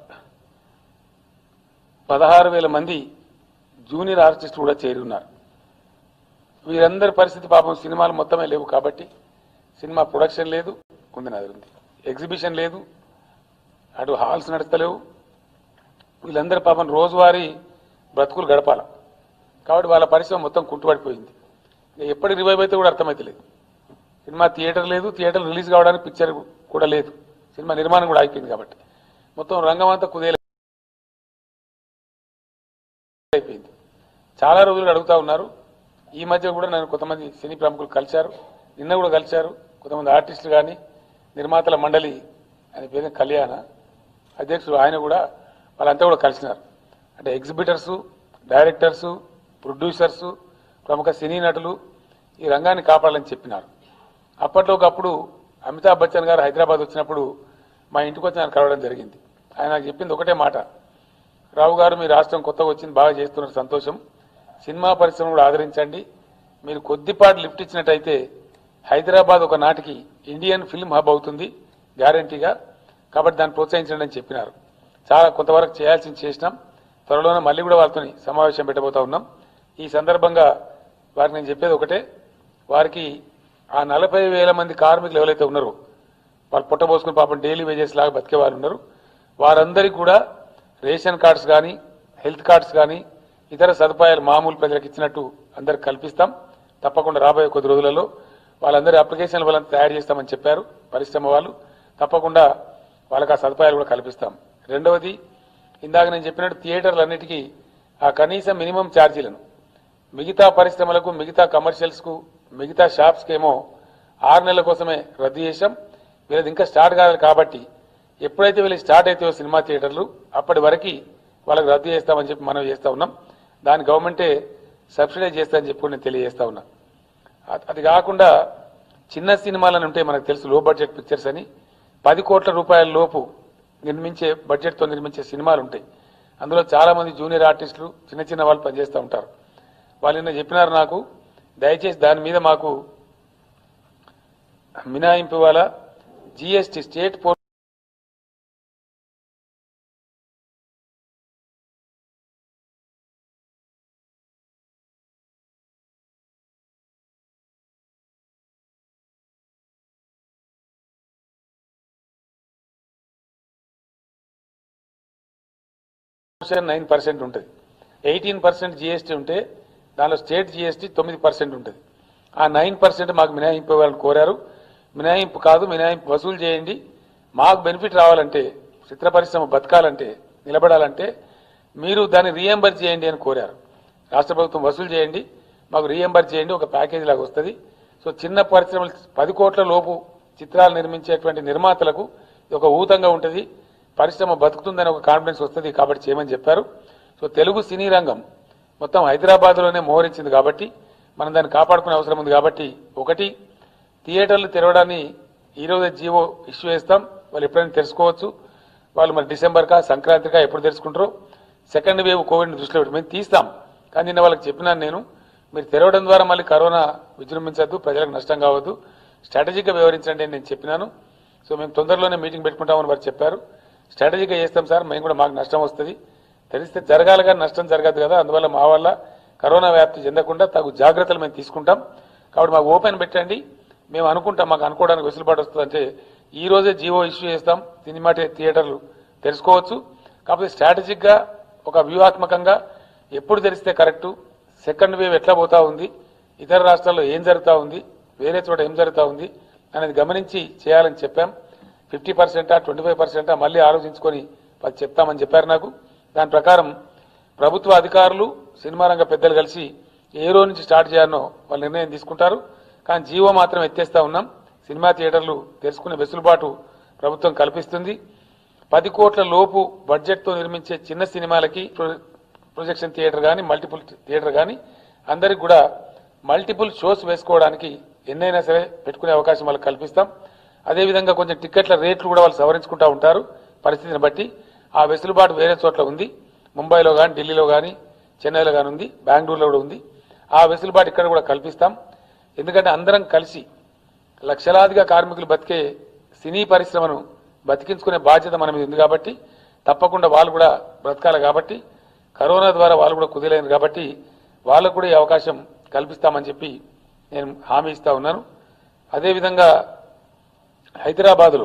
పదహారు వేల మంది జూనియర్ ఆర్టిస్ట్ కూడా చేరి ఉన్నారు వీరందరి పరిస్థితి పాపం సినిమాలు మొత్తమే లేవు కాబట్టి సినిమా ప్రొడక్షన్ లేదు ఉంది నాది ఉంది ఎగ్జిబిషన్ లేదు అటు హాల్స్ నడుస్తలేవు వీళ్ళందరి పాపం రోజువారీ బ్రతుకులు గడపాల కాబట్టి వాళ్ళ పరిశ్రమ మొత్తం కుంటుపడిపోయింది ఇక ఎప్పటి రివైవ్ అయితే కూడా అర్థమైతలేదు సినిమా థియేటర్ లేదు థియేటర్ రిలీజ్ కావడానికి పిక్చర్ కూడా లేదు సినిమా నిర్మాణం కూడా అయిపోయింది కాబట్టి మొత్తం రంగం అంతా కుదేలు అయిపోయింది చాలా రోజులు అడుగుతా ఉన్నారు ఈ మధ్య కూడా నన్ను కొంతమంది సినీ ప్రముఖులు కలిశారు నిన్న కూడా కలిశారు కొంతమంది ఆర్టిస్టులు కానీ నిర్మాతల మండలి ఆయన పేరు కళ్యాణ అధ్యక్షుడు ఆయన కూడా వాళ్ళంతా కూడా కలిసినారు అంటే ఎగ్జిబిటర్సు డైరెక్టర్సు ప్రొడ్యూసర్సు ప్రముఖ సినీ నటులు ఈ రంగాన్ని కాపాడాలని చెప్పినారు అప్పట్లో ఒకప్పుడు అమితాబ్ బచ్చన్ గారు హైదరాబాద్ వచ్చినప్పుడు మా ఇంటికి వచ్చి ఆయన కలవడం జరిగింది ఆయన నాకు చెప్పింది ఒకటే మాట రావు గారు మీ రాష్ట్రం కొత్తగా వచ్చింది బాగా చేస్తున్నారు సంతోషం సినిమా పరిశ్రమ కూడా ఆదరించండి మీరు కొద్దిపాటి లిఫ్ట్ ఇచ్చినట్టయితే హైదరాబాద్ ఒక నాటికి ఇండియన్ ఫిల్మ్ హబ్ అవుతుంది గ్యారంటీగా కాబట్టి దాన్ని ప్రోత్సహించండి అని చెప్పినారు చాలా కొంతవరకు చేయాల్సింది చేసినాం త్వరలోనే మళ్ళీ కూడా వాళ్ళతో సమావేశం పెట్టబోతా ఉన్నాం ఈ సందర్భంగా వారికి నేను చెప్పేది ఒకటే వారికి ఆ నలభై వేల మంది కార్మికులు ఎవరైతే ఉన్నారో వాళ్ళు పుట్టబోసుకుని పాపం డైలీ వేజెస్ లాగా బతికే వాళ్ళు ఉన్నారు వారందరికీ కూడా రేషన్ కార్డ్స్ కానీ హెల్త్ కార్డ్స్ కానీ ఇతర సదుపాయాలు మామూలు ప్రజలకు ఇచ్చినట్టు అందరికి కల్పిస్తాం తప్పకుండా రాబోయే కొద్ది రోజులలో వాళ్ళందరి అప్లికేషన్లు వాళ్ళని తయారు చేస్తామని చెప్పారు పరిశ్రమ వాళ్ళు తప్పకుండా వాళ్ళకి ఆ సదుపాయాలు కూడా కల్పిస్తాం రెండవది ఇందాక నేను చెప్పినట్టు థియేటర్లన్నిటికీ ఆ కనీస మినిమం ఛార్జీలను మిగతా పరిశ్రమలకు మిగతా కమర్షియల్స్కు మిగతా షాప్స్కి ఏమో ఆరు నెలల కోసమే రద్దు చేశాం వీళ్ళది ఇంకా స్టార్ట్ కాలేదు కాబట్టి ఎప్పుడైతే వీళ్ళు స్టార్ట్ అవుతాయో సినిమా థియేటర్లు అప్పటి వరకు వాళ్ళకి రద్దు చేస్తామని చెప్పి మనం చేస్తా ఉన్నాం దాని గవర్నమెంటే సబ్సిడైజ్ చేస్తామని చెప్పి కూడా నేను తెలియజేస్తా ఉన్నా అ- అది కాకుండా చిన్న సినిమాలని ఉంటే మనకు తెలుసు లో బడ్జెట్ పిక్చర్స్ అని పది కోట్ల రూపాయల లోపు నిర్మించే బడ్జెట్తో నిర్మించే సినిమాలు ఉంటాయి అందులో చాలా మంది జూనియర్ ఆర్టిస్టులు చిన్న చిన్న వాళ్ళు పనిచేస్తూ ఉంటారు వాళ్ళు నిన్న చెప్పినారు నాకు దయచేసి దాని మీద మాకు మినాయింపు ఇవ్వాలా జిఎస్టీ స్టేట్ పో నైన్ పర్సెంట్ ఉంటుంది ఎయిటీన్ పర్సెంట్ జిఎస్టీ ఉంటే దానిలో స్టేట్ జిఎస్టీ తొమ్మిది పర్సెంట్ ఉంటుంది ఆ నైన్ పర్సెంట్ మాకు మినహాయింపు ఇవ్వాలని కోరారు మినహాయింపు కాదు మినహాయింపు వసూలు చేయండి మాకు బెనిఫిట్ రావాలంటే చిత్ర పరిశ్రమ బతకాలంటే నిలబడాలంటే మీరు దాన్ని రీఎంబర్ చేయండి అని కోరారు రాష్ట్ర ప్రభుత్వం వసూలు చేయండి మాకు రీఎంబర్ చేయండి ఒక ప్యాకేజీ లాగా వస్తుంది సో చిన్న పరిశ్రమలు పది కోట్ల లోపు చిత్రాలు నిర్మించేటువంటి నిర్మాతలకు ఇది ఒక ఊతంగా ఉంటుంది పరిశ్రమ బతుకుతుందని ఒక కాన్ఫిడెన్స్ వస్తుంది కాబట్టి చేయమని చెప్పారు సో తెలుగు సినీ రంగం మొత్తం హైదరాబాద్లోనే మోహరించింది కాబట్టి మనం దాన్ని కాపాడుకునే అవసరం ఉంది కాబట్టి ఒకటి థియేటర్లు తెరవడాన్ని ఈ రోజే జీవో ఇష్యూ చేస్తాం వాళ్ళు ఎప్పుడైనా తెలుసుకోవచ్చు వాళ్ళు మరి డిసెంబర్కా సంక్రాంతికా ఎప్పుడు తెలుసుకుంటారో సెకండ్ వేవ్ కోవిడ్ దృష్టిలో పెట్టి మేము తీస్తాం కానీ నిన్న వాళ్ళకి చెప్పినాను నేను మీరు తెరవడం ద్వారా మళ్ళీ కరోనా విజృంభించద్దు ప్రజలకు నష్టం కావద్దు స్ట్రాటజీగా వ్యవహరించండి అని నేను చెప్పినాను సో మేము తొందరలోనే మీటింగ్ పెట్టుకుంటామని వారు చెప్పారు స్ట్రాటజీగా చేస్తాం సార్ మేము కూడా మాకు నష్టం వస్తుంది తెలిస్తే జరగాలి కానీ నష్టం జరగదు కదా అందువల్ల మా వల్ల కరోనా వ్యాప్తి చెందకుండా తగు జాగ్రత్తలు మేము తీసుకుంటాం కాబట్టి మాకు ఓపెన్ పెట్టండి మేము అనుకుంటాం మాకు అనుకోవడానికి వెసులుబాటు వస్తుందంటే ఈ రోజే జీవో ఇష్యూ చేస్తాం సినిమా థి- థియేటర్లు తెలుసుకోవచ్చు కాకపోతే స్ట్రాటజిక్గా ఒక వ్యూహాత్మకంగా ఎప్పుడు తెరిస్తే కరెక్టు సెకండ్ వేవ్ ఎట్లా పోతా ఉంది ఇతర రాష్ట్రాల్లో ఏం జరుగుతా ఉంది వేరే చోట ఏం జరుగుతా ఉంది అనేది గమనించి చేయాలని చెప్పాం ఫిఫ్టీ పర్సెంటా ట్వంటీ ఫైవ్ పర్సెంటా మళ్ళీ ఆలోచించుకొని అది చెప్తామని చెప్పారు నాకు దాని ప్రకారం ప్రభుత్వ అధికారులు సినిమా రంగ పెద్దలు కలిసి ఏ రోజు నుంచి స్టార్ట్ చేయాలనో వాళ్ళు నిర్ణయం తీసుకుంటారు కానీ జీవో మాత్రం ఎత్తేస్తా ఉన్నాం సినిమా థియేటర్లు తెలుసుకునే వెసులుబాటు ప్రభుత్వం కల్పిస్తుంది పది కోట్ల లోపు బడ్జెట్తో నిర్మించే చిన్న సినిమాలకి ప్రొ- ప్రొజెక్షన్ థియేటర్ కానీ మల్టిపుల్ థియేటర్ కానీ అందరికి కూడా మల్టిపుల్ షోస్ వేసుకోవడానికి ఎన్నైనా సరే పెట్టుకునే అవకాశం వాళ్ళకి కల్పిస్తాం అదేవిధంగా కొంచెం టికెట్ల రేట్లు కూడా వాళ్ళు సవరించుకుంటూ ఉంటారు పరిస్థితిని బట్టి ఆ వెసులుబాటు వేరే చోట్ల ఉంది ముంబైలో కానీ ఢిల్లీలో కానీ చెన్నైలో కానీ ఉంది బెంగళూరులో కూడా ఉంది ఆ వెసులుబాటు ఇక్కడ కూడా కల్పిస్తాం ఎందుకంటే అందరం కలిసి లక్షలాదిగా కార్మికులు బతికే సినీ పరిశ్రమను బతికించుకునే బాధ్యత మన మీద ఉంది కాబట్టి తప్పకుండా వాళ్ళు కూడా బ్రతకాలి కాబట్టి కరోనా ద్వారా వాళ్ళు కూడా కుదిలేరు కాబట్టి వాళ్ళకు కూడా ఈ అవకాశం కల్పిస్తామని చెప్పి నేను హామీ ఇస్తా ఉన్నాను అదేవిధంగా హైదరాబాదులో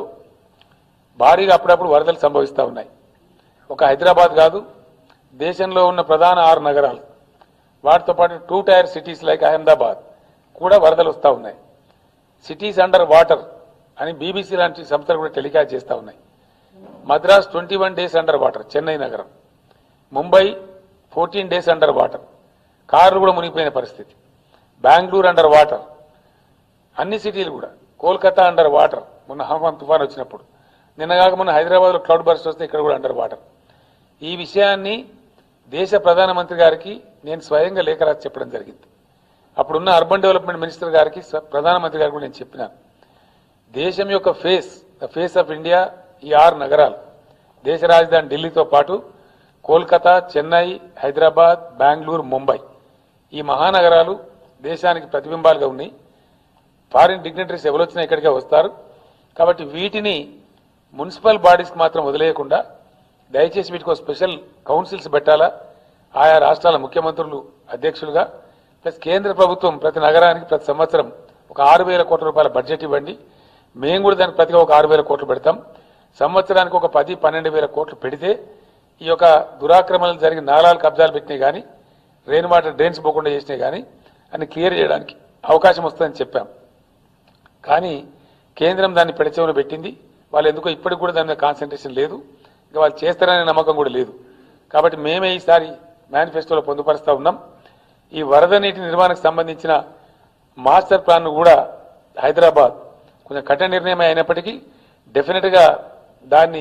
భారీగా అప్పుడప్పుడు వరదలు సంభవిస్తూ ఉన్నాయి ఒక హైదరాబాద్ కాదు దేశంలో ఉన్న ప్రధాన ఆరు నగరాలు వాటితో పాటు two tier cities like Ahmedabad కూడా వరదలు వస్తూ ఉన్నాయి సిటీస్ అండర్ వాటర్ అని బీబీసీ లాంటి సంస్థలు కూడా టెలికాస్ట్ చేస్తూ ఉన్నాయి Madras twenty one days under water Chennai నగరం Mumbai fourteen days under water కార్లు కూడా మునిగిపోయిన పరిస్థితి బెంగళూరు అండర్ వాటర్ అన్ని సిటీలు కూడా కోల్కతా అండర్ వాటర్ మొన్న హనుమాన్ తుఫాన్ వచ్చినప్పుడు నిన్నగాక మొన్న హైదరాబాద్లో క్లౌడ్ బర్స్ట్ వస్తే ఇక్కడ కూడా అండర్ వాటర్ ఈ విషయాన్ని దేశ ప్రధానమంత్రి గారికి నేను స్వయంగా లేఖ రాసి చెప్పడం జరిగింది అప్పుడున్న అర్బన్ డెవలప్మెంట్ మినిస్టర్ గారికి స్వ- ప్రధానమంత్రి గారికి కూడా నేను చెప్పినాను దేశం యొక్క face the face of India ఈ ఆరు నగరాలు దేశ రాజధాని ఢిల్లీతో పాటు కోల్కతా చెన్నై హైదరాబాద్ బెంగళూరు ముంబై ఈ మహానగరాలు దేశానికి ప్రతిబింబాలుగా ఉన్నాయి ఫారిన్ డిగ్నిటరీస్ ఎవరు వచ్చినా ఇక్కడికే వస్తారు కాబట్టి వీటిని మున్సిపల్ బాడీస్కి మాత్రం వదిలేయకుండా దయచేసి వీటికి ఒక స్పెషల్ కౌన్సిల్స్ పెట్టాలా ఆయా రాష్ట్రాల ముఖ్యమంత్రులు అధ్యక్షులుగా ప్లస్ కేంద్ర ప్రభుత్వం ప్రతి నగరానికి ప్రతి సంవత్సరం ఒక ఆరు వేల కోట్ల రూపాయల బడ్జెట్ ఇవ్వండి మేము కూడా దానికి ప్రతిగా ఒక ఆరు వేల కోట్లు పెడతాం సంవత్సరానికి ఒక పది పన్నెండు వేల కోట్లు పెడితే ఈ యొక్క దురాక్రమణలు జరిగిన నాలాలు కబ్జాలు పెట్టినాయి కానీ రెయిన్ వాటర్ డ్రైన్స్ పోకుండా చేసినాయి కానీ అన్ని క్లియర్ చేయడానికి అవకాశం వస్తుందని చెప్పాం కానీ కేంద్రం దాన్ని పెడచెవున పెట్టింది వాళ్ళు ఎందుకో ఇప్పటికి కూడా దాని మీద కాన్సన్ట్రేషన్ లేదు ఇంకా వాళ్ళు చేస్తారనే నమ్మకం కూడా లేదు కాబట్టి మేమే ఈసారి మేనిఫెస్టోలో పొందుపరుస్తా ఉన్నాం ఈ వరద నీటి నిర్వహణకు సంబంధించిన మాస్టర్ ప్లాన్ కూడా హైదరాబాద్ కొంచెం కఠిన నిర్ణయం అయినప్పటికీ డెఫినెట్గా దాన్ని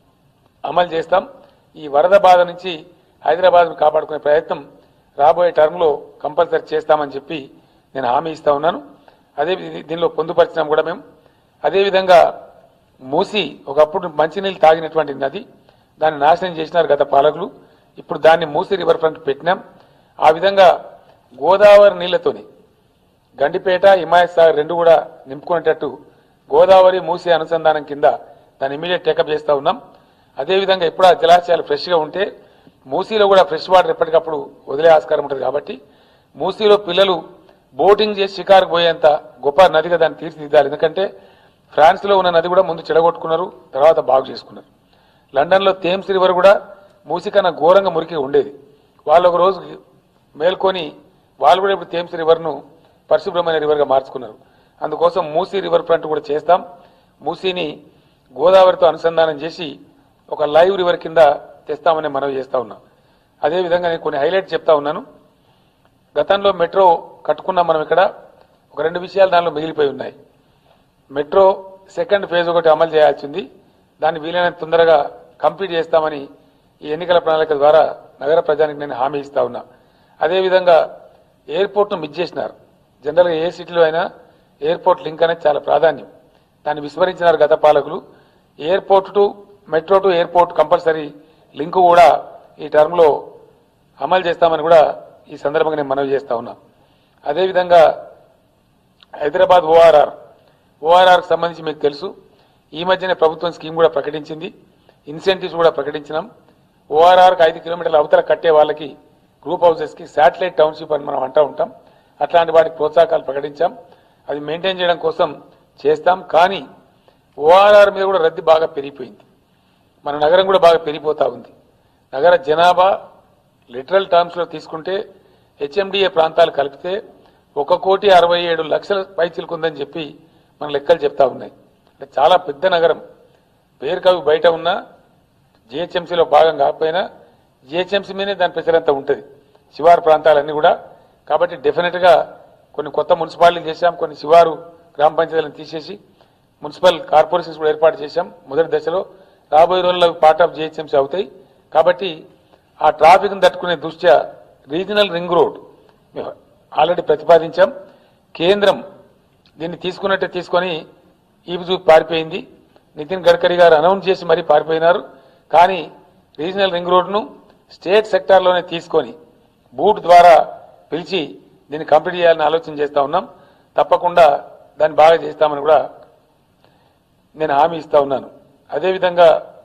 అమలు చేస్తాం ఈ వరద బాధ నుంచి హైదరాబాద్ను కాపాడుకునే ప్రయత్నం రాబోయే టర్మ్లో కంపల్సరీ చేస్తామని చెప్పి నేను హామీ ఇస్తా ఉన్నాను అదే ఇది- దీనిలో పొందుపరిచినాం కూడా మేము అదేవిధంగా మూసి ఒకప్పుడు మంచినీళ్ళు తాగినటువంటి నది దాన్ని నాశనం చేసినారు గత పాలకులు ఇప్పుడు దాన్ని మూసి రివర్ ఫ్రంట్ పెట్టినాం ఆ విధంగా గోదావరి నీళ్లతోని గండిపేట హిమాయత్ సాగర్ రెండు కూడా నింపుకునేటట్టు గోదావరి మూసి అనుసంధానం కింద దాన్ని ఇమీడియట్ టేకప్ చేస్తా ఉన్నాం అదేవిధంగా ఎప్పుడు ఆ జలాశయాలు ఫ్రెష్గా ఉంటే మూసీలో కూడా ఫ్రెష్ వాటర్ ఎప్పటికప్పుడు వదిలే ఆస్కారం ఉంటుంది కాబట్టి మూసీలో పిల్లలు బోటింగ్ చేసి షికారుకు పోయేంత గొప్ప నదిగా దాన్ని తీర్చిదిద్దాలి ఎందుకంటే ఫ్రాన్స్లో ఉన్న నది కూడా ముందు చెడగొట్టుకున్నారు తర్వాత బాగు చేసుకున్నారు లండన్లో థేమ్స్ రివర్ కూడా మూసి కన్నా ఘోరంగా మురికి ఉండేది వాళ్ళు ఒక రోజు మేల్కొని వాళ్ళు కూడా ఇప్పుడు థేమ్స్ రివర్ను పరిశుభ్రమైన రివర్గా మార్చుకున్నారు అందుకోసం మూసీ రివర్ ఫ్రంట్ కూడా చేస్తాం మూసీని గోదావరితో అనుసంధానం చేసి ఒక లైవ్ రివర్ కింద తెస్తామని మనవి చేస్తా ఉన్నాం అదేవిధంగా నేను కొన్ని హైలైట్ చెప్తా ఉన్నాను గతంలో మెట్రో కట్టుకున్నాం మనం ఇక్కడ ఒక రెండు విషయాలు దానిలో మిగిలిపోయి ఉన్నాయి మెట్రో సెకండ్ ఫేజ్ ఒకటి అమలు చేయాల్సింది దాన్ని వీలైనంత తొందరగా కంప్లీట్ చేస్తామని ఈ ఎన్నికల ప్రణాళిక ద్వారా నగర ప్రజానికి నేను హామీ ఇస్తా ఉన్నా అదేవిధంగా ఎయిర్పోర్ట్ను మిస్ చేసినారు జనరల్గా ఏ సిటీలో అయినా ఎయిర్పోర్ట్ లింక్ అనేది చాలా ప్రాధాన్యం దాన్ని విస్మరించినారు గత పాలకులు airport to metro to airport compulsory link కూడా ఈ టర్మ్లో అమలు చేస్తామని కూడా ఈ సందర్భంగా నేను మనవి చేస్తా ఉన్నా అదేవిధంగా హైదరాబాద్ ఓఆర్ఆర్ ఓఆర్ఆర్కి సంబంధించి మీకు తెలుసు ఈ మధ్యనే ప్రభుత్వం స్కీమ్ కూడా ప్రకటించింది ఇన్సెంటివ్స్ కూడా ప్రకటించినాం ఓఆర్ఆర్కి ఐదు కిలోమీటర్ల అవతల కట్టే వాళ్ళకి గ్రూప్ హౌసెస్కి శాటిలైట్ టౌన్షిప్ అని మనం అంటూ ఉంటాం అట్లాంటి వాటికి ప్రోత్సాహకాలు ప్రకటించాం అది మెయింటైన్ చేయడం కోసం చేస్తాం కానీ ఓఆర్ఆర్ మీద కూడా రద్దీ బాగా పెరిగిపోయింది మన నగరం కూడా బాగా పెరిగిపోతా ఉంది నగర జనాభా లిటరల్ టర్మ్స్లో తీసుకుంటే హెచ్ఎండిఏ ప్రాంతాలు కలిపితే ఒక కోటి అరవై ఏడు లక్షల పైచిలుకుందని చెప్పి మన లెక్కలు చెప్తా ఉన్నాయి అంటే చాలా పెద్ద నగరం పేరు కవి బయట ఉన్నా జిహెచ్ఎంసీలో భాగం కాకపోయినా జిహెచ్ఎంసీ మీదే దాని పెసరంతా ఉంటుంది శివారు ప్రాంతాలన్నీ కూడా కాబట్టి డెఫినెట్గా కొన్ని కొత్త మున్సిపాలిటీలు చేశాం కొన్ని శివారు గ్రామ పంచాయతీలను తీసేసి మున్సిపల్ కార్పొరేషన్స్ కూడా ఏర్పాటు చేశాం మొదటి దశలో రాబోయే రోజుల్లో అవి పార్ట్ ఆఫ్ జిహెచ్ఎంసీ అవుతాయి కాబట్టి ఆ ట్రాఫిక్ను తట్టుకునే దృష్ట్యా రీజనల్ రింగ్ రోడ్ మేము ఆల్రెడీ ప్రతిపాదించాం కేంద్రం దీన్ని తీసుకున్నట్టే తీసుకొని ఈపు చూపు పారిపోయింది నితిన్ గడ్కరీ గారు అనౌన్స్ చేసి మరీ పారిపోయినారు కానీ రీజనల్ రింగ్ రోడ్ను స్టేట్ సెక్టార్లోనే తీసుకొని బూట్ ద్వారా పిలిచి దీన్ని కంప్లీట్ చేయాలని ఆలోచన చేస్తా ఉన్నాం తప్పకుండా దాన్ని బాగా చేస్తామని కూడా నేను హామీ ఇస్తా ఉన్నాను అదేవిధంగా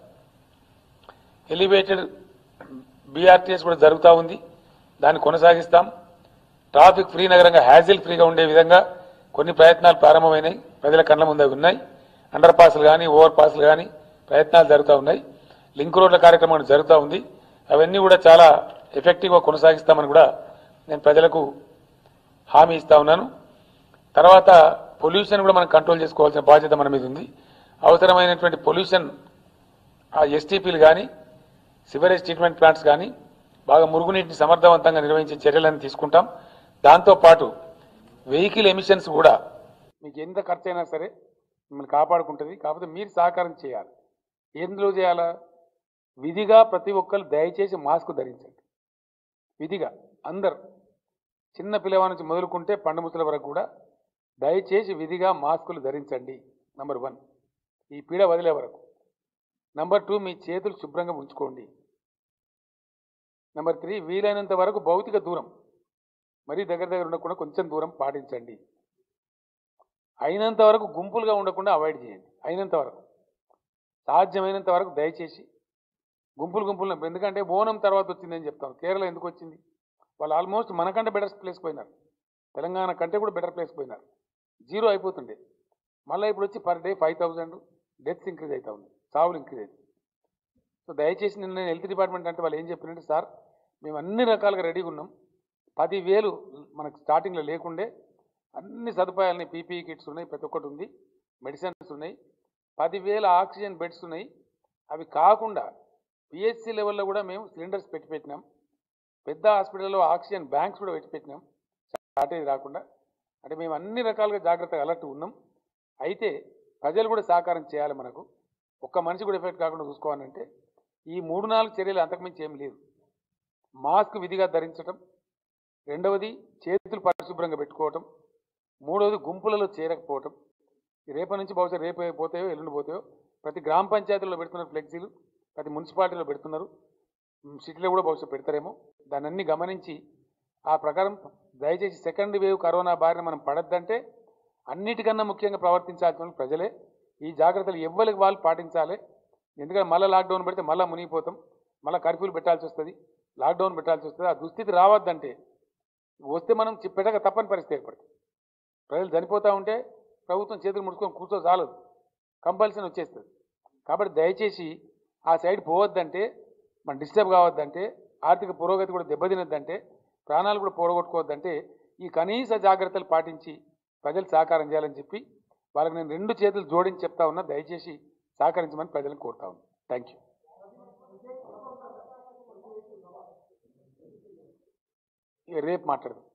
ఎలివేటెడ్ బీఆర్టీఎస్ కూడా జరుగుతూ ఉంది దాన్ని కొనసాగిస్తాం ట్రాఫిక్ ఫ్రీ నగరంగా హ్యాజిల్ ఫ్రీగా ఉండే విధంగా కొన్ని ప్రయత్నాలు ప్రారంభమైనాయి ప్రజల కళ్ళ ముందు అవి ఉన్నాయి అండర్ పాస్లు కానీ ఓవర్ పాస్లు కానీ ప్రయత్నాలు జరుగుతూ ఉన్నాయి లింక్ రోడ్ల కార్యక్రమం జరుగుతూ ఉంది అవన్నీ కూడా చాలా ఎఫెక్టివ్గా కొనసాగిస్తామని కూడా నేను ప్రజలకు హామీ ఇస్తా ఉన్నాను తర్వాత పొల్యూషన్ కూడా మనం కంట్రోల్ చేసుకోవాల్సిన బాధ్యత మన మీద ఉంది అవసరమైనటువంటి పొల్యూషన్ ఆ ఎస్టీపీలు కానీ సివరేజ్ ట్రీట్మెంట్ ప్లాంట్స్ కానీ బాగా మురుగునీటిని సమర్థవంతంగా నిర్వహించే చర్యలను తీసుకుంటాం దాంతోపాటు వెహికల్ ఎమిషన్స్ కూడా మీకు ఎంత ఖర్చు అయినా సరే మిమ్మల్ని కాపాడుకుంటుంది కాకపోతే మీరు సహకారం చేయాలి ఎందులో చేయాలా విధిగా ప్రతి ఒక్కరు దయచేసి మాస్క్ ధరించండి విధిగా అందరు చిన్న పిల్లవాడి నుంచి మొదలుకుంటే పండు ముసల వరకు కూడా దయచేసి విధిగా మాస్కులు ధరించండి నంబర్ వన్ ఈ పీడ వదిలే వరకు నంబర్ టూ మీ చేతులు శుభ్రంగా ఉంచుకోండి నెంబర్ త్రీ వీలైనంత వరకు భౌతిక దూరం మరీ దగ్గర దగ్గర ఉండకుండా కొంచెం దూరం పాటించండి అయినంత వరకు గుంపులుగా ఉండకుండా అవాయిడ్ చేయండి అయినంత వరకు సాధ్యమైనంత వరకు దయచేసి గుంపులు గుంపులు ఎందుకంటే ఓనం తర్వాత వచ్చిందని చెప్తాం కేరళ ఎందుకు వచ్చింది వాళ్ళు ఆల్మోస్ట్ మనకంటే బెటర్ ప్లేస్ పోయినారు తెలంగాణ కంటే కూడా బెటర్ ప్లేస్ పోయినారు జీరో అయిపోతుండే మళ్ళీ ఇప్పుడు వచ్చి per day five thousand deaths increase అవుతా ఉంది చావులు ఇంక్రీజ్ అవుతుంది సో దయచేసి నిన్న నేను హెల్త్ డిపార్ట్మెంట్ అంటే వాళ్ళు ఏం చెప్పినంటే సార్ మేము అన్ని రకాలుగా రెడీగా ఉన్నాం పదివేలు మనకు స్టార్టింగ్లో లేకుండే అన్ని సదుపాయాలని పీపీఈ కిట్స్ ఉన్నాయి ప్రతి ఒక్కటి ఉంది మెడిసిన్స్ ఉన్నాయి పదివేల ఆక్సిజన్ బెడ్స్ ఉన్నాయి అవి కాకుండా పిహెచ్సి లెవెల్లో కూడా మేము సిలిండర్స్ పెట్టి పెట్టినాం పెద్ద హాస్పిటల్లో ఆక్సిజన్ బ్యాంక్స్ కూడా పెట్టి పెట్టినాం షార్టేజ్ రాకుండా అంటే మేము అన్ని రకాలుగా జాగ్రత్తగా అలర్ట్ ఉన్నాం అయితే ప్రజలు కూడా సహకారం చేయాలి మనకు ఒక్క మనిషి కూడా ఎఫెక్ట్ కాకుండా చూసుకోవాలంటే ఈ మూడు నాలుగు చర్యలు అంతకుమించి ఏం లేదు మాస్క్ విధిగా ధరించడం రెండవది చేతులు పరిశుభ్రంగా పెట్టుకోవటం మూడవది గుంపులలో చేరకపోవటం ఈ రేపటి నుంచి బహుశా రేపు పోతాయో ఎల్లుండి పోతాయో ప్రతి గ్రామ పంచాయతీలో పెడుతున్నారు ఫ్లెక్సీలు ప్రతి మున్సిపాలిటీలో పెడుతున్నారు మ్, సిటీలో కూడా బహుశా పెడతారేమో దాన్ని అన్ని గమనించి ఆ ప్రకారం దయచేసి సెకండ్ వేవ్ కరోనా బారిన మనం పడద్దంటే అన్నిటికన్నా ముఖ్యంగా ప్రవర్తించాల్సిన వాళ్ళు ప్రజలే ఈ జాగ్రత్తలు ఎవ్వరికి వాళ్ళు పాటించాలి ఎందుకంటే మళ్ళీ లాక్డౌన్ పెడితే మళ్ళీ మునిగిపోతాం మళ్ళీ కర్ఫ్యూలు పెట్టాల్సి వస్తుంది లాక్డౌన్ పెట్టాల్సి వస్తుంది ఆ దుస్థితి రావద్దంటే వస్తే మనం చి- పెట్టక తప్పని పరిస్థితి ఏర్పడుతుంది ప్రజలు చనిపోతూ ఉంటే ప్రభుత్వం చేతులు ముడుచుకొని కూర్చో చాలదు కంపల్సరీ వచ్చేస్తుంది కాబట్టి దయచేసి ఆ సైడ్ పోవద్దంటే మనం డిస్టర్బ్ కావద్దంటే ఆర్థిక పురోగతి కూడా దెబ్బతినద్దంటే ప్రాణాలు కూడా పోడగొట్టుకోవద్దంటే ఈ కనీస జాగ్రత్తలు పాటించి ప్రజలు సహకారం చేయాలని చెప్పి వాళ్ళకి నేను రెండు చేతులు జోడించి చెప్తా ఉన్నా దయచేసి సహకరించమని ప్రజలను కోరుతా ఉన్నాను థ్యాంక్ యూ ఇక రేపు మాట్లాడదాం